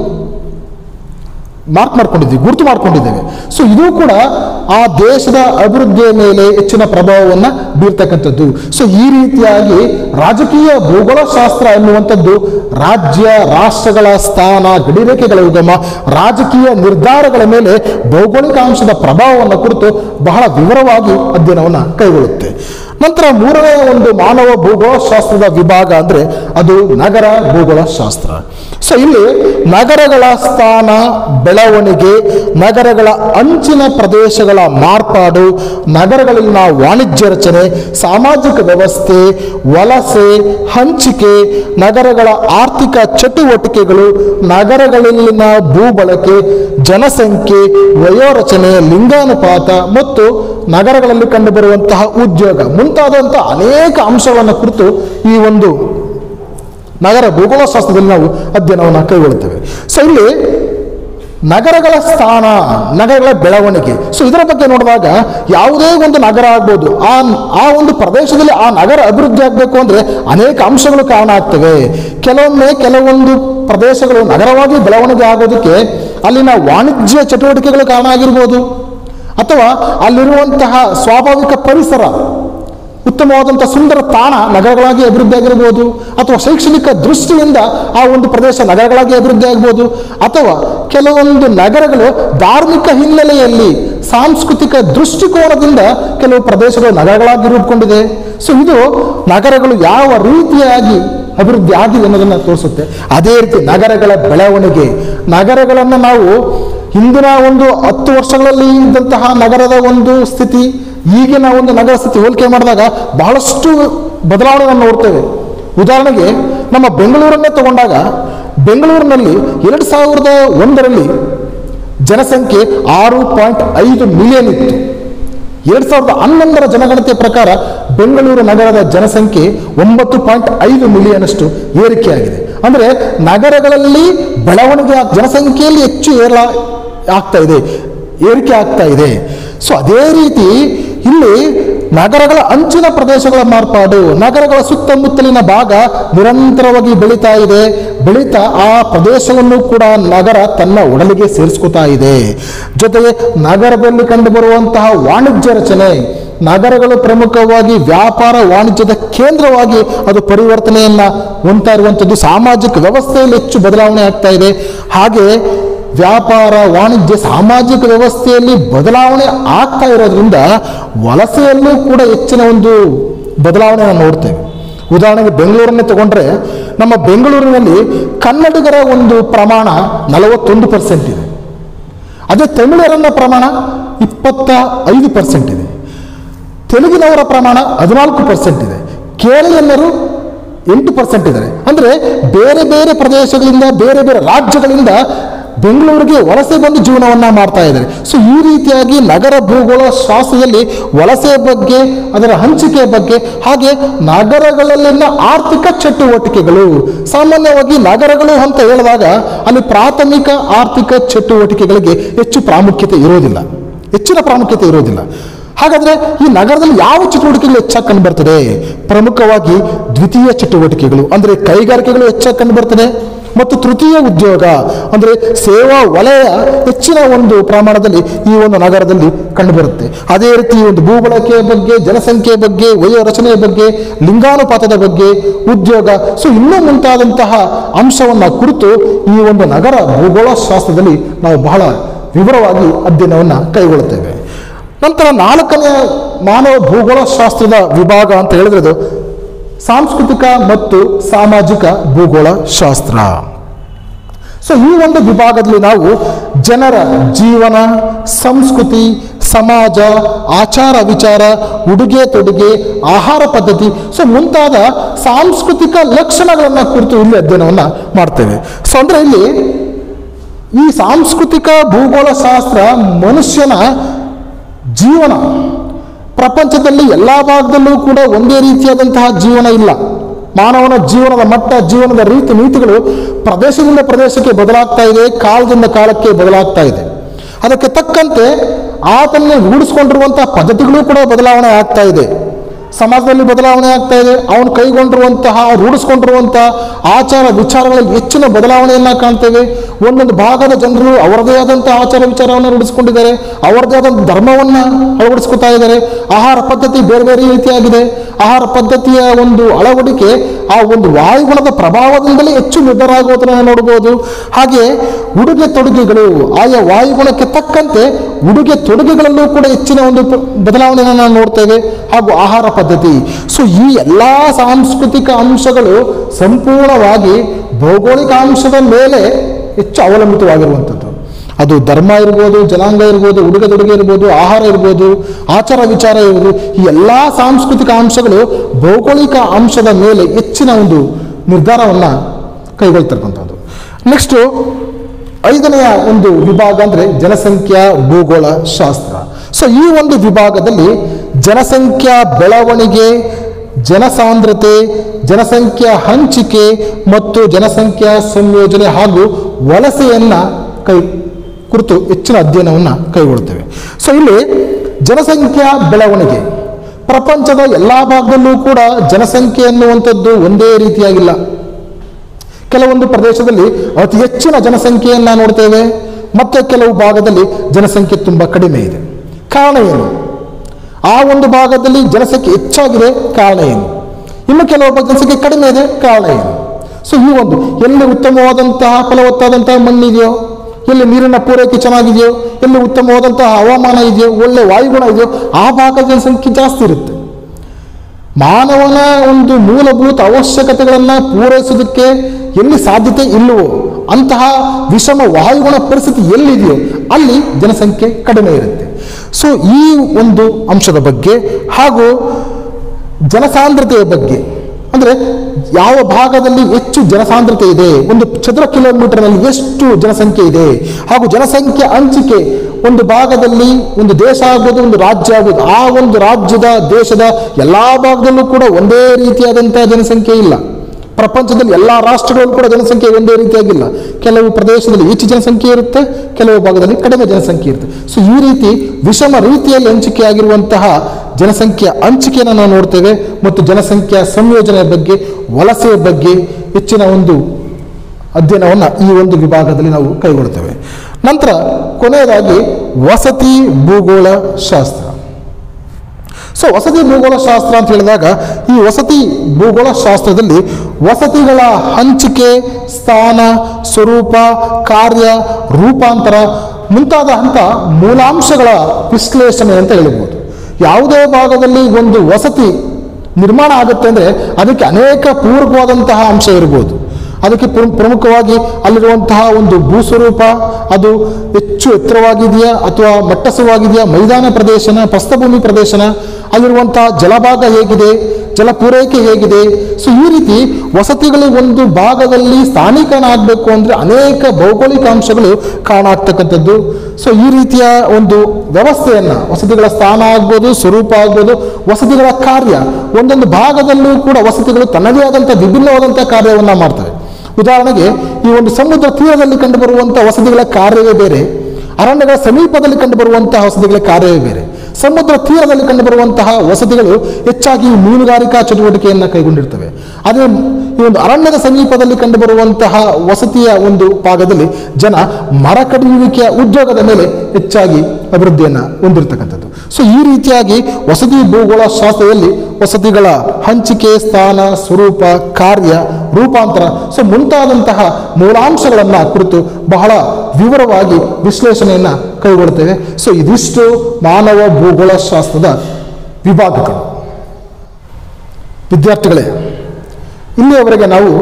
ಮಾರ್ಕ್ ಮಾಡ್ಕೊಂಡಿದ್ದೀವಿ ಗುರುತು ಮಾಡ್ಕೊಂಡಿದ್ದೇವೆ ಸೊ ಇದು ಕೂಡ ಆ ದೇಶದ ಅಭಿವೃದ್ಧಿಯ ಮೇಲೆ ಹೆಚ್ಚಿನ ಪ್ರಭಾವವನ್ನು ಬೀರ್ತಕ್ಕಂಥದ್ದು ಸೊ ಈ ರೀತಿಯಾಗಿ ರಾಜಕೀಯ ಭೂಗೋಳಶಾಸ್ತ್ರ ಎನ್ನುವಂಥದ್ದು ರಾಜ್ಯ ರಾಷ್ಟ್ರಗಳ ಸ್ಥಾನ ಗಡಿರೇಖೆಗಳ ಉಗಮ ರಾಜಕೀಯ ನಿರ್ಧಾರಗಳ ಮೇಲೆ ಭೌಗೋಳಿಕ ಅಂಶದ ಪ್ರಭಾವವನ್ನು ಕುರಿತು ಬಹಳ ವಿವರವಾಗಿ ಅಧ್ಯಯನವನ್ನು ಕೈಗೊಳ್ಳುತ್ತೆ ನಂತರ ಮೂರನೇ ಒಂದು ಮಾನವ ಭೂಗೋಳಶಾಸ್ತ್ರದ ವಿಭಾಗ ಅಂದರೆ ಅದು ನಗರ ಭೂಗೋಳಶಾಸ್ತ್ರ ಸೊ ಇಲ್ಲಿ ನಗರಗಳ ಸ್ಥಾನ ಬೆಳವಣಿಗೆ ನಗರಗಳ ಅಂಚಿನ ಪ್ರದೇಶಗಳ ಮಾರ್ಪಾಡು ನಗರಗಳಲ್ಲಿನ ವಾಣಿಜ್ಯ ರಚನೆ ಸಾಮಾಜಿಕ ವ್ಯವಸ್ಥೆ ವಲಸೆ ಹಂಚಿಕೆ ನಗರಗಳ ಆರ್ಥಿಕ ಚಟುವಟಿಕೆಗಳು ನಗರಗಳಲ್ಲಿನ ಭೂಬಳಕೆ ಜನಸಂಖ್ಯೆ ವಯೋರಚನೆ ಲಿಂಗಾನುಪಾತ ಮತ್ತು ನಗರಗಳಲ್ಲಿ ಕಂಡುಬರುವಂತಹ ಉದ್ಯೋಗ ಮುಂತಾದಂಥ ಅನೇಕ ಅಂಶಗಳನ್ನು ಕುರಿತು ಈ ಒಂದು ನಗರ ಭೂಗೋಳಶಾಸ್ತ್ರದಲ್ಲಿ ನಾವು ಅಧ್ಯಯನವನ್ನು ಕೈಗೊಳ್ಳುತ್ತೇವೆ ಸೊ ಇಲ್ಲಿ ನಗರಗಳ ಸ್ಥಾನ ನಗರಗಳ ಬೆಳವಣಿಗೆ ಸೊ ಇದರ ಬಗ್ಗೆ ನೋಡಿದಾಗ ಯಾವುದೇ ಒಂದು ನಗರ ಆಗ್ಬೋದು ಆ ಆ ಒಂದು ಪ್ರದೇಶದಲ್ಲಿ ಆ ನಗರ ಅಭಿವೃದ್ಧಿ ಆಗಬೇಕು ಅಂದರೆ ಅನೇಕ ಅಂಶಗಳು ಕಾರಣ ಆಗ್ತವೆ ಕೆಲವೊಮ್ಮೆ ಕೆಲವೊಂದು ಪ್ರದೇಶಗಳು ನಗರವಾಗಿ ಬೆಳವಣಿಗೆ ಆಗೋದಕ್ಕೆ ಅಲ್ಲಿನ ವಾಣಿಜ್ಯ ಚಟುವಟಿಕೆಗಳು ಕಾರಣ ಆಗಿರ್ಬೋದು ಅಥವಾ ಅಲ್ಲಿರುವಂತಹ ಸ್ವಾಭಾವಿಕ ಪರಿಸರ ಉತ್ತಮವಾದಂಥ ಸುಂದರ ತಾಣ ನಗರಗಳಾಗಿ ಅಭಿವೃದ್ಧಿ ಆಗಿರ್ಬೋದು ಅಥವಾ ಶೈಕ್ಷಣಿಕ ದೃಷ್ಟಿಯಿಂದ ಆ ಒಂದು ಪ್ರದೇಶ ನಗರಗಳಾಗಿ ಅಭಿವೃದ್ಧಿ ಆಗ್ಬೋದು ಅಥವಾ ಕೆಲವೊಂದು ನಗರಗಳು ಧಾರ್ಮಿಕ ಹಿನ್ನೆಲೆಯಲ್ಲಿ ಸಾಂಸ್ಕೃತಿಕ ದೃಷ್ಟಿಕೋನದಿಂದ ಕೆಲವು ಪ್ರದೇಶಗಳು ನಗರಗಳಾಗಿ ರೂಪುಗೊಂಡಿದೆ ಸೊ ಇದು ನಗರಗಳು ಯಾವ ರೀತಿಯಾಗಿ ಅಭಿವೃದ್ಧಿ ಆಗಿದೆ ಅನ್ನೋದನ್ನು ತೋರಿಸುತ್ತೆ ಅದೇ ರೀತಿ ನಗರಗಳ ಬೆಳವಣಿಗೆ ನಗರಗಳನ್ನು ನಾವು ಹಿಂದಿನ ಒಂದು ಹತ್ತು ವರ್ಷಗಳಲ್ಲಿ ಇದ್ದಂತಹ ನಗರದ ಒಂದು ಸ್ಥಿತಿ ಈಗಿನ ಒಂದು ನಗರ ಸ್ಥಿತಿ ಹೋಲಿಕೆ ಮಾಡಿದಾಗ ಬಹಳಷ್ಟು ಬದಲಾವಣೆಯನ್ನು ನೋಡ್ತೇವೆ ಉದಾಹರಣೆಗೆ ನಮ್ಮ ಬೆಂಗಳೂರನ್ನೇ ತಗೊಂಡಾಗ ಬೆಂಗಳೂರಿನಲ್ಲಿ ಎರಡು ಸಾವಿರದ ಒಂದರಲ್ಲಿ ಜನಸಂಖ್ಯೆ ಆರು ಪಾಯಿಂಟ್ ಐದು ಮಿಲಿಯನ್ ಇತ್ತು ಎರಡು ಸಾವಿರದ ಹನ್ನೊಂದರ ಜನಗಣತಿಯ ಪ್ರಕಾರ ಬೆಂಗಳೂರು ನಗರದ ಜನಸಂಖ್ಯೆ ಒಂಬತ್ತು ಪಾಯಿಂಟ್ ಐದು ಮಿಲಿಯನ್ ಅಷ್ಟು ಏರಿಕೆಯಾಗಿದೆ ಅಂದರೆ ನಗರಗಳಲ್ಲಿ ಬೆಳವಣಿಗೆ ಆಗ್- ಜನಸಂಖ್ಯೆಯಲ್ಲಿ ಹೆಚ್ಚು ಏರ ಆಗ್ತಾ ಇದೆ ಏರಿಕೆ ಆಗ್ತಾ ಇದೆ ಸೊ ಅದೇ ರೀತಿ ಇಲ್ಲಿ ನಗರಗಳ ಅಂಚಿನ ಪ್ರದೇಶಗಳ ಮಾರ್ಪಾಡು ನಗರಗಳ ಸುತ್ತಮುತ್ತಲಿನ ಭಾಗ ನಿರಂತರವಾಗಿ ಬೆಳೀತಾ ಇದೆ ಬೆಳೀತಾ ಆ ಪ್ರದೇಶವನ್ನು ಕೂಡ ನಗರ ತನ್ನ ಒಡಲಿಗೆ ಸೇರಿಸ್ಕೊತಾ ಇದೆ ಜೊತೆಗೆ ನಗರದಲ್ಲಿ ಕಂಡುಬರುವಂತಹ ವಾಣಿಜ್ಯ ರಚನೆ ನಗರಗಳು ಪ್ರಮುಖವಾಗಿ ವ್ಯಾಪಾರ ವಾಣಿಜ್ಯದ ಕೇಂದ್ರವಾಗಿ ಅದು ಪರಿವರ್ತನೆಯನ್ನ ಹೊಂದ್ತಾ ಇರುವಂಥದ್ದು ಸಾಮಾಜಿಕ ವ್ಯವಸ್ಥೆಯಲ್ಲಿ ಹೆಚ್ಚು ಬದಲಾವಣೆ ಆಗ್ತಾ ಇದೆ ಹಾಗೆ ವ್ಯಾಪಾರ ವಾಣಿಜ್ಯ ಸಾಮಾಜಿಕ ವ್ಯವಸ್ಥೆಯಲ್ಲಿ ಬದಲಾವಣೆ ಆಗ್ತಾ ಇರೋದ್ರಿಂದ ವಲಸೆಯಲ್ಲೂ ಕೂಡ ಹೆಚ್ಚಿನ ಒಂದು ಬದಲಾವಣೆಯನ್ನು ನೋಡ್ತೇವೆ ಉದಾಹರಣೆಗೆ ಬೆಂಗಳೂರನ್ನೇ ತಗೊಂಡ್ರೆ ನಮ್ಮ ಬೆಂಗಳೂರಿನಲ್ಲಿ ಕನ್ನಡಿಗರ ಒಂದು ಪ್ರಮಾಣ ನಲವತ್ತೊಂದು ಪರ್ಸೆಂಟ್ ಇದೆ ಅದೇ ತಮಿಳರನ್ನ ಪ್ರಮಾಣ ಇಪ್ಪತ್ತ ಐದು ಪರ್ಸೆಂಟ್ ಇದೆ ತೆಲುಗಿನವರ ಪ್ರಮಾಣ ಹದಿನಾಲ್ಕು ಪರ್ಸೆಂಟ್ ಇದೆ ಕೇರಳೀಯನ್ನರು ಎಂಟು ಪರ್ಸೆಂಟ್ ಇದ್ದಾರೆ ಅಂದರೆ ಬೇರೆ ಬೇರೆ ಪ್ರದೇಶಗಳಿಂದ ಬೇರೆ ಬೇರೆ ರಾಜ್ಯಗಳಿಂದ ಬೆಂಗಳೂರಿಗೆ ವಲಸೆ ಬಂದು ಜೀವನವನ್ನ ಮಾಡ್ತಾ ಇದ್ದಾರೆ ಸೊ ಈ ರೀತಿಯಾಗಿ ನಗರ ಭೂಗೋಳ ಶಾಸ್ತ್ರದಲ್ಲಿ ವಲಸೆ ಬಗ್ಗೆ ಅದರ ಹಂಚಿಕೆ ಬಗ್ಗೆ ಹಾಗೆ ನಗರಗಳಲ್ಲಿನ ಆರ್ಥಿಕ ಚಟುವಟಿಕೆಗಳು ಸಾಮಾನ್ಯವಾಗಿ ನಗರಗಳು ಅಂತ ಹೇಳಿದಾಗ ಅಲ್ಲಿ ಪ್ರಾಥಮಿಕ ಆರ್ಥಿಕ ಚಟುವಟಿಕೆಗಳಿಗೆ ಹೆಚ್ಚು ಪ್ರಾಮುಖ್ಯತೆ ಇರೋದಿಲ್ಲ ಹೆಚ್ಚಿನ ಪ್ರಾಮುಖ್ಯತೆ ಇರೋದಿಲ್ಲ ಹಾಗಾದ್ರೆ ಈ ನಗರದಲ್ಲಿ ಯಾವ ಚಟುವಟಿಕೆಗಳು ಹೆಚ್ಚಾಗಿ ಕಂಡು ಬರ್ತದೆ ಪ್ರಮುಖವಾಗಿ ದ್ವಿತೀಯ ಚಟುವಟಿಕೆಗಳು ಅಂದ್ರೆ ಕೈಗಾರಿಕೆಗಳು ಹೆಚ್ಚಾಗಿ ಕಂಡು ಬರ್ತದೆ ಮತ್ತು ತೃತೀಯ ಉದ್ಯೋಗ ಅಂದ್ರೆ ಸೇವಾ ವಲಯ ಹೆಚ್ಚಿನ ಒಂದು ಪ್ರಮಾಣದಲ್ಲಿ ಈ ಒಂದು ನಗರದಲ್ಲಿ ಕಂಡುಬರುತ್ತೆ ಅದೇ ರೀತಿ ಒಂದು ಭೂಬಳಕೆಯ ಬಗ್ಗೆ ಜನಸಂಖ್ಯೆಯ ಬಗ್ಗೆ ವಯ ರಚನೆಯ ಬಗ್ಗೆ ಲಿಂಗಾನುಪಾತದ ಬಗ್ಗೆ ಉದ್ಯೋಗ ಸೊ ಇನ್ನೂ ಮುಂತಾದಂತಹ ಅಂಶವನ್ನ ಕುರಿತು ಈ ಒಂದು ನಗರ ಭೂಗೋಳ ಶಾಸ್ತ್ರದಲ್ಲಿ ನಾವು ಬಹಳ ವಿವರವಾಗಿ ಅಧ್ಯಯನವನ್ನು ಕೈಗೊಳ್ಳುತ್ತೇವೆ ನಂತರ ನಾಲ್ಕನೆಯ ಮಾನವ ಭೂಗೋಳ ಶಾಸ್ತ್ರದ ವಿಭಾಗ ಅಂತ ಹೇಳಿದ್ರೆ ಅದು ಸಾಂಸ್ಕೃತಿಕ ಮತ್ತು ಸಾಮಾಜಿಕ ಭೂಗೋಳ ಶಾಸ್ತ್ರ ಸೊ ಈ ಒಂದು ವಿಭಾಗದಲ್ಲಿ ನಾವು ಜನರ ಜೀವನ ಸಂಸ್ಕೃತಿ ಸಮಾಜ ಆಚಾರ ವಿಚಾರ ಉಡುಗೆ ತೊಡುಗೆ ಆಹಾರ ಪದ್ಧತಿ ಸೊ ಮುಂತಾದ ಸಾಂಸ್ಕೃತಿಕ ಲಕ್ಷಣಗಳನ್ನು ಕುರಿತು ಇಲ್ಲಿ ಅಧ್ಯಯನವನ್ನು ಮಾಡ್ತೇವೆ ಸೊ ಅಂದರೆ ಇಲ್ಲಿ ಈ ಸಾಂಸ್ಕೃತಿಕ ಭೂಗೋಳ ಶಾಸ್ತ್ರ ಮನುಷ್ಯನ ಜೀವನ ಪ್ರಪಂಚದಲ್ಲಿ ಎಲ್ಲ ಭಾಗದಲ್ಲೂ ಕೂಡ ಒಂದೇ ರೀತಿಯಾದಂತಹ ಜೀವನ ಇಲ್ಲ ಮಾನವನ ಜೀವನದ ಮಟ್ಟ ಜೀವನದ ರೀತಿ ನೀತಿಗಳು ಪ್ರದೇಶದಿಂದ ಪ್ರದೇಶಕ್ಕೆ ಬದಲಾಗ್ತಾ ಇದೆ ಕಾಲದಿಂದ ಕಾಲಕ್ಕೆ ಬದಲಾಗ್ತಾ ಇದೆ ಅದಕ್ಕೆ ತಕ್ಕಂತೆ ಆತನಲ್ಲಿ ರೂಢಿಸ್ಕೊಂಡಿರುವಂತಹ ಪದ್ಧತಿಗಳು ಕೂಡ ಬದಲಾವಣೆ ಆಗ್ತಾ ಇದೆ ಸಮಾಜದಲ್ಲಿ ಬದಲಾವಣೆ ಆಗ್ತಾ ಇದೆ ಅವನು ಕೈಗೊಂಡಿರುವಂತಹ ರೂಢಿಸ್ಕೊಂಡಿರುವಂತಹ ಆಚಾರ ವಿಚಾರಗಳಲ್ಲಿ ಹೆಚ್ಚಿನ ಬದಲಾವಣೆಯನ್ನ ಕಾಣ್ತೇವೆ ಒಂದೊಂದು ಭಾಗದ ಜನರು ಅವರದೇ ಆದಂತಹ ಆಚಾರ ವಿಚಾರವನ್ನು ರೂಢಿಸ್ಕೊಂಡಿದ್ದಾರೆ ಅವರದೇ ಆದಂಥ ಧರ್ಮವನ್ನ ಅಳವಡಿಸ್ಕೊತಾ ಇದ್ದಾರೆ ಆಹಾರ ಪದ್ಧತಿ ಬೇರೆ ಬೇರೆ ರೀತಿಯಾಗಿದೆ ಆಹಾರ ಪದ್ಧತಿಯ ಒಂದು ಅಳವಡಿಕೆ ಆ ಒಂದು ವಾಯುಗುಣದ ಪ್ರಭಾವದಿಂದಲೇ ಹೆಚ್ಚು ನಿರ್ಧಾರ ಆಗುವುದನ್ನು ನೋಡಬಹುದು ಹಾಗೆ ಉಡುಗೆ ತೊಡುಗೆಗಳು ಆಯಾ ವಾಯುಗುಣಕ್ಕೆ ತಕ್ಕಂತೆ ಉಡುಗೆ ತೊಡುಗೆಗಳಲ್ಲೂ ಕೂಡ ಹೆಚ್ಚಿನ ಒಂದು ಪ- ಬದಲಾವಣೆಯನ್ನು ನಾವು ನೋಡ್ತೇವೆ ಹಾಗೂ ಆಹಾರ ಪದ್ಧತಿ ಸೊ ಈ ಎಲ್ಲ ಸಾಂಸ್ಕೃತಿಕ ಅಂಶಗಳು ಸಂಪೂರ್ಣವಾಗಿ ಭೌಗೋಳಿಕ ಅಂಶದ ಮೇಲೆ ಹೆಚ್ಚು ಅವಲಂಬಿತವಾಗಿರುವಂಥದ್ದು ಅದು ಧರ್ಮ ಇರ್ಬೋದು ಜನಾಂಗ ಇರ್ಬೋದು ಉಡುಗೆ ತೊಡುಗೆ ಇರ್ಬೋದು ಆಹಾರ ಇರ್ಬೋದು ಆಚಾರ ವಿಚಾರ ಇರ್ಬೋದು ಈ ಎಲ್ಲ ಸಾಂಸ್ಕೃತಿಕ ಅಂಶಗಳು ಭೌಗೋಳಿಕ ಅಂಶದ ಮೇಲೆ ಹೆಚ್ಚಿನ ಒಂದು ನಿರ್ಧಾರವನ್ನು ಕೈಗೊಳ್ತಿರ್ತಕ್ಕಂಥದ್ದು ನೆಕ್ಸ್ಟು ಐದನೆಯ ಒಂದು ವಿಭಾಗ ಅಂದರೆ ಜನಸಂಖ್ಯಾ ಭೂಗೋಳ ಶಾಸ್ತ್ರ ಸೊ ಈ ಒಂದು ವಿಭಾಗದಲ್ಲಿ ಜನಸಂಖ್ಯಾ ಬೆಳವಣಿಗೆ ಜನಸಾಂದ್ರತೆ ಜನಸಂಖ್ಯಾ ಹಂಚಿಕೆ ಮತ್ತು ಜನಸಂಖ್ಯಾ ಸಂಯೋಜನೆ ಹಾಗೂ ವಲಸೆಯನ್ನ ಕೈ ಕುರಿತು ಹೆಚ್ಚಿನ ಅಧ್ಯಯನವನ್ನು ಕೈಗೊಳ್ಳುತ್ತೇವೆ ಸೊ ಇಲ್ಲಿ ಜನಸಂಖ್ಯಾ ಬೆಳವಣಿಗೆ ಪ್ರಪಂಚದ ಎಲ್ಲ ಭಾಗದಲ್ಲೂ ಕೂಡ ಜನಸಂಖ್ಯೆ ಅನ್ನುವಂಥದ್ದು ಒಂದೇ ರೀತಿಯಾಗಿಲ್ಲ ಕೆಲವೊಂದು ಪ್ರದೇಶದಲ್ಲಿ ಅತಿ ಹೆಚ್ಚಿನ ಜನಸಂಖ್ಯೆಯನ್ನು ನೋಡ್ತೇವೆ ಮತ್ತೆ ಕೆಲವು ಭಾಗದಲ್ಲಿ ಜನಸಂಖ್ಯೆ ತುಂಬ ಕಡಿಮೆ ಇದೆ ಕಾರಣ ಏನು ಆ ಒಂದು ಭಾಗದಲ್ಲಿ ಜನಸಂಖ್ಯೆ ಹೆಚ್ಚಾಗಿದೆ ಕಾರಣ ಏನು ಇನ್ನು ಕೆಲವು ಭಾಗ ಜನಸಂಖ್ಯೆ ಕಡಿಮೆ ಇದೆ ಕಾರಣ ಏನು ಸೊ ಈ ಒಂದು ಎಲ್ಲಿ ಉತ್ತಮವಾದಂತಹ ಫಲವತ್ತಾದಂತಹ ಮಣ್ಣಿದೆಯೋ ಎಲ್ಲಿ ನೀರಿನ ಪೂರೈಕೆ ಚೆನ್ನಾಗಿದೆಯೋ ಎಲ್ಲಿ ಉತ್ತಮವಾದಂತಹ ಹವಾಮಾನ ಇದೆಯೋ ಒಳ್ಳೆ ವಾಯುಗುಣ ಇದೆಯೋ ಆ ಭಾಗದ ಜನಸಂಖ್ಯೆ ಜಾಸ್ತಿ ಇರುತ್ತೆ ಮಾನವನ ಒಂದು ಮೂಲಭೂತ ಅವಶ್ಯಕತೆಗಳನ್ನು ಪೂರೈಸೋದಕ್ಕೆ ಎಲ್ಲಿ ಸಾಧ್ಯತೆ ಇಲ್ಲವೋ ಅಂತಹ ವಿಷಮ ವಾಯುಗುಣ ಪರಿಸ್ಥಿತಿ ಎಲ್ಲಿದೆಯೋ ಅಲ್ಲಿ ಜನಸಂಖ್ಯೆ ಕಡಿಮೆ ಇರುತ್ತೆ ಸೊ ಈ ಒಂದು ಅಂಶದ ಬಗ್ಗೆ ಹಾಗೂ ಜನಸಾಂದ್ರತೆಯ ಬಗ್ಗೆ ಅಂದರೆ ಯಾವ ಭಾಗದಲ್ಲಿ ಹೆಚ್ಚು ಜನಸಾಂದ್ರತೆ ಇದೆ ಒಂದು ಚದುರ ಕಿಲೋಮೀಟರ್ನಲ್ಲಿ ಎಷ್ಟು ಜನಸಂಖ್ಯೆ ಇದೆ ಹಾಗೂ ಜನಸಂಖ್ಯೆ ಹಂಚಿಕೆ ಒಂದು ಭಾಗದಲ್ಲಿ ಒಂದು ದೇಶ ಆಗ್ಬೋದು ಒಂದು ರಾಜ್ಯ ಆಗ್ಬೋದು ಆ ಒಂದು ರಾಜ್ಯದ ದೇಶದ ಎಲ್ಲ ಭಾಗದಲ್ಲೂ ಕೂಡ ಒಂದೇ ರೀತಿಯಾದಂತಹ ಜನಸಂಖ್ಯೆ ಇಲ್ಲ ಪ್ರಪಂಚದಲ್ಲಿ ಎಲ್ಲ ರಾಷ್ಟ್ರಗಳಲ್ಲೂ ಕೂಡ ಜನಸಂಖ್ಯೆ ಒಂದೇ ರೀತಿಯಾಗಿಲ್ಲ ಕೆಲವು ಪ್ರದೇಶದಲ್ಲಿ ಹೆಚ್ಚು ಜನಸಂಖ್ಯೆ ಇರುತ್ತೆ ಕೆಲವು ಭಾಗದಲ್ಲಿ ಕಡಿಮೆ ಜನಸಂಖ್ಯೆ ಇರುತ್ತೆ ಸೊ ಈ ರೀತಿ ವಿಷಮ ರೀತಿಯಲ್ಲಿ ಹಂಚಿಕೆಯಾಗಿರುವಂತಹ ಜನಸಂಖ್ಯೆಯ ಹಂಚಿಕೆಯನ್ನು ನಾವು ನೋಡ್ತೇವೆ ಮತ್ತು ಜನಸಂಖ್ಯಾ ಸಂಯೋಜನೆಯ ಬಗ್ಗೆ ವಲಸೆಯ ಬಗ್ಗೆ ಹೆಚ್ಚಿನ ಒಂದು ಅಧ್ಯಯನವನ್ನು ಈ ಒಂದು ವಿಭಾಗದಲ್ಲಿ ನಾವು ಕೈಗೊಳ್ತೇವೆ ನಂತರ ಕೊನೆಯದಾಗಿ ವಸತಿ ಭೂಗೋಳ ಶಾಸ್ತ್ರ ಸೊ ವಸತಿ ಭೂಗೋಳ ಶಾಸ್ತ್ರ ಅಂತ ಹೇಳಿದಾಗ ಈ ವಸತಿ ಭೂಗೋಳ ಶಾಸ್ತ್ರದಲ್ಲಿ ವಸತಿಗಳ ಹಂಚಿಕೆ ಸ್ಥಾನ ಸ್ವರೂಪ ಕಾರ್ಯ ರೂಪಾಂತರ ಮುಂತಾದ ಹಂತ ಮೂಲಾಂಶಗಳ ವಿಶ್ಲೇಷಣೆ ಅಂತ ಹೇಳ್ಬೋದು ಯಾವುದೇ ಭಾಗದಲ್ಲಿ ಒಂದು ವಸತಿ ನಿರ್ಮಾಣ ಆಗುತ್ತೆ ಅಂದರೆ ಅದಕ್ಕೆ ಅನೇಕ ಪೂರಕವಾದಂತಹ ಅಂಶ ಇರ್ಬೋದು ಅದಕ್ಕೆ ಪ್ರ- ಪ್ರಮುಖವಾಗಿ ಅಲ್ಲಿರುವಂತಹ ಒಂದು ಭೂಸ್ವರೂಪ ಅದು ಹೆಚ್ಚು ಎತ್ತರವಾಗಿದೆಯಾ ಅಥವಾ ಮಟ್ಟಸವಾಗಿದೆಯಾ ಮೈದಾನ ಪ್ರದೇಶನ ಪ್ರಸ್ಥಭೂಮಿ ಪ್ರದೇಶನ ಅಲ್ಲಿರುವಂತಹ ಜಲಭಾಗ ಹೇಗಿದೆ ಜಲ ಪೂರೈಕೆ ಹೇಗಿದೆ ಸೊ ಈ ರೀತಿ ವಸತಿಗಳು ಒಂದು ಭಾಗದಲ್ಲಿ ಸ್ಥಾನೀಕರಣ ಆಗಬೇಕು ಅಂದರೆ ಅನೇಕ ಭೌಗೋಳಿಕ ಅಂಶಗಳು ಕಾರಣ ಆಗ್ತಕ್ಕಂಥದ್ದು ಸೊ ಈ ರೀತಿಯ ಒಂದು ವ್ಯವಸ್ಥೆಯನ್ನು ವಸತಿಗಳ ಸ್ಥಾನ ಆಗ್ಬೋದು ಸ್ವರೂಪ ಆಗ್ಬೋದು ವಸತಿಗಳ ಕಾರ್ಯ ಒಂದೊಂದು ಭಾಗದಲ್ಲೂ ಕೂಡ ವಸತಿಗಳು ತನ್ನದೇ ಆದಂಥ ವಿಭಿನ್ನವಾದಂಥ ಕಾರ್ಯವನ್ನು ಮಾಡ್ತವೆ ಉದಾಹರಣೆಗೆ ಈ ಒಂದು ಸಮುದ್ರ ತೀರದಲ್ಲಿ ಕಂಡುಬರುವಂಥ ವಸತಿಗಳ ಕಾರ್ಯವೇ ಬೇರೆ ಅರಣ್ಯಗಳ ಸಮೀಪದಲ್ಲಿ ಕಂಡುಬರುವಂತಹ ವಸತಿಗಳ ಕಾರ್ಯವೇ ಬೇರೆ ಸಮುದ್ರ ತೀರದಲ್ಲಿ ಕಂಡುಬರುವಂತಹ ವಸತಿಗಳು ಹೆಚ್ಚಾಗಿ ಮೀನುಗಾರಿಕಾ ಚಟುವಟಿಕೆಯನ್ನು ಕೈಗೊಂಡಿರ್ತವೆ ಅದೇ ಈ ಒಂದು ಅರಣ್ಯದ ಸಮೀಪದಲ್ಲಿ ಕಂಡುಬರುವಂತಹ ವಸತಿಯ ಒಂದು ಭಾಗದಲ್ಲಿ ಜನ ಮರ ಕಡಿಯುವಿಕೆಯ ಉದ್ಯೋಗದ ಮೇಲೆ ಹೆಚ್ಚಾಗಿ ಅಭಿವೃದ್ಧಿಯನ್ನು ಹೊಂದಿರತಕ್ಕಂಥದ್ದು ಸೊ ಈ ರೀತಿಯಾಗಿ ವಸತಿ ಭೂಗೋಳ ಶಾಸ್ತ್ರದಲ್ಲಿ ವಸತಿಗಳ ಹಂಚಿಕೆ ಸ್ಥಾನ ಸ್ವರೂಪ ಕಾರ್ಯ ರೂಪಾಂತರ ಸೊ ಮುಂತಾದಂತಹ ಮೂಲಾಂಶಗಳನ್ನು ಕುರಿತು ಬಹಳ ವಿವರವಾಗಿ ವಿಶ್ಲೇಷಣೆಯನ್ನು ಕೈಗೊಳ್ಳುತ್ತೇವೆ ಸೊ ಇದಿಷ್ಟು ಮಾನವ ಭೂಗೋಳ ಶಾಸ್ತ್ರದ ವಿಭಾಗಗಳು ವಿದ್ಯಾರ್ಥಿಗಳೇ ಇಲ್ಲಿಯವರೆಗೆ ನಾವು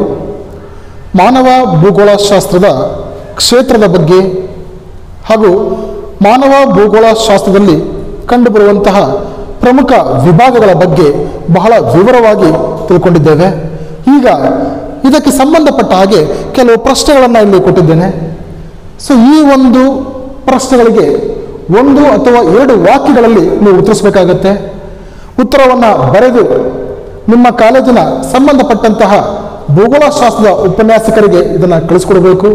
ಮಾನವ ಭೂಗೋಳ ಶಾಸ್ತ್ರದ ಕ್ಷೇತ್ರದ ಬಗ್ಗೆ ಹಾಗೂ ಮಾನವ ಭೂಗೋಳ ಶಾಸ್ತ್ರದಲ್ಲಿ ಕಂಡುಬರುವಂತಹ ಪ್ರಮುಖ ವಿಭಾಗಗಳ ಬಗ್ಗೆ ಬಹಳ ವಿವರವಾಗಿ ತಿಳ್ಕೊಂಡಿದ್ದೇವೆ ಈಗ ಇದಕ್ಕೆ ಸಂಬಂಧಪಟ್ಟ ಹಾಗೆ ಕೆಲವು ಪ್ರಶ್ನೆಗಳನ್ನು ಇಲ್ಲಿ ಕೊಟ್ಟಿದ್ದೇನೆ ಸೊ ಈ ಒಂದು ಪ್ರಶ್ನೆಗಳಿಗೆ ಒಂದು ಅಥವಾ ಎರಡು ವಾಕ್ಯಗಳಲ್ಲಿ ನೀವು ಉತ್ತರಿಸಬೇಕಾಗತ್ತೆ ಉತ್ತರವನ್ನು ಬರೆದು ನಿಮ್ಮ ಕಾಲೇಜಿನ ಸಂಬಂಧಪಟ್ಟಂತಹ ಭೂಗೋಳಶಾಸ್ತ್ರದ ಉಪನ್ಯಾಸಕರಿಗೆ ಇದನ್ನು ಕಳಿಸ್ಕೊಡ್ಬೇಕು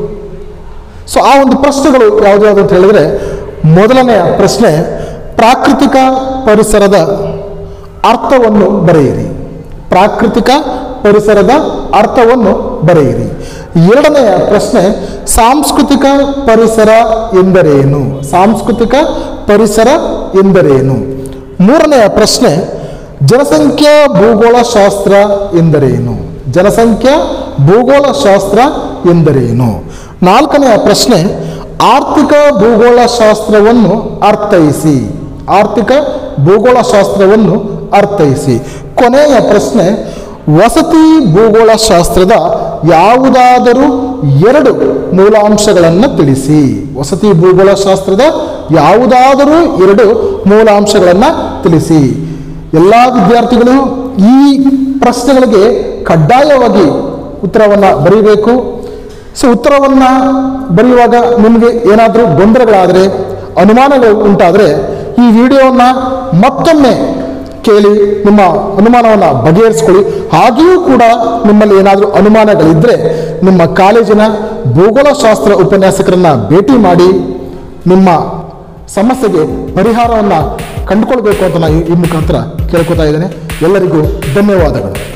ಸೊ ಆ ಒಂದು ಪ್ರಶ್ನೆಗಳು ಯಾವುದು ಯಾವುದು ಅಂತ ಹೇಳಿದ್ರೆ ಮೊದಲನೆಯ ಪ್ರಶ್ನೆ ಪ್ರಾಕೃತಿಕ ಪರಿಸರದ ಅರ್ಥವನ್ನು ಬರೆಯಿರಿ ಪ್ರಾಕೃತಿಕ ಪರಿಸರದ ಅರ್ಥವನ್ನು ಬರೆಯಿರಿ ಎರಡನೆಯ ಪ್ರಶ್ನೆ ಸಾಂಸ್ಕೃತಿಕ ಪರಿಸರ ಎಂದರೇನು ಸಾಂಸ್ಕೃತಿಕ ಪರಿಸರ ಎಂದರೇನು ಮೂರನೆಯ ಪ್ರಶ್ನೆ ಜನಸಂಖ್ಯಾ ಭೂಗೋಳಶಾಸ್ತ್ರ ಎಂದರೇನು ಜನಸಂಖ್ಯಾ ಭೂಗೋಳಶಾಸ್ತ್ರ ಎಂದರೇನು ನಾಲ್ಕನೆಯ ಪ್ರಶ್ನೆ ಆರ್ಥಿಕ ಭೂಗೋಳಶಾಸ್ತ್ರವನ್ನು ಅರ್ಥೈಸಿ ಆರ್ಥಿಕ ಭೂಗೋಳಶಾಸ್ತ್ರವನ್ನು ಅರ್ಥೈಸಿ ಕೊನೆಯ ಪ್ರಶ್ನೆ ವಸತಿ ಭೂಗೋಳಶಾಸ್ತ್ರದ ಯಾವುದಾದರೂ ಎರಡು ಮೂಲಾಂಶಗಳನ್ನು ತಿಳಿಸಿ ವಸತಿ ಭೂಗೋಳಶಾಸ್ತ್ರದ ಯಾವುದಾದರೂ ಎರಡು ಮೂಲಾಂಶಗಳನ್ನು ತಿಳಿಸಿ ಎಲ್ಲ ವಿದ್ಯಾರ್ಥಿಗಳು ಈ ಪ್ರಶ್ನೆಗಳಿಗೆ ಕಡ್ಡಾಯವಾಗಿ ಉತ್ತರವನ್ನು ಬರೀಬೇಕು ಸೊ ಉತ್ತರವನ್ನು ಬರೆಯುವಾಗ ನಿಮಗೆ ಏನಾದರೂ ಗೊಂದಲಗಳಾದರೆ ಅನುಮಾನಗಳು ಉಂಟಾದರೆ ಈ ವಿಡಿಯೋವನ್ನು ಮತ್ತೊಮ್ಮೆ ಕೇಳಿ ನಿಮ್ಮ ಅನುಮಾನವನ್ನು ಬಗೆಹರಿಸ್ಕೊಳ್ಳಿ ಹಾಗೆಯೂ ಕೂಡ ನಿಮ್ಮಲ್ಲಿ ಏನಾದರೂ ಅನುಮಾನಗಳಿದ್ದರೆ ನಿಮ್ಮ ಕಾಲೇಜಿನ ಭೂಗೋಳಶಾಸ್ತ್ರ ಉಪನ್ಯಾಸಕರನ್ನ ಭೇಟಿ ಮಾಡಿ ನಿಮ್ಮ ಸಮಸ್ಯೆಗೆ ಪರಿಹಾರವನ್ನು ಕಂಡುಕೊಳ್ಬೇಕು ಅಂತ ನಾನು ಈ ಮುಖಾಂತರ ಕೇಳ್ಕೊತಾ ಇದ್ದೇನೆ ಎಲ್ಲರಿಗೂ ಧನ್ಯವಾದಗಳು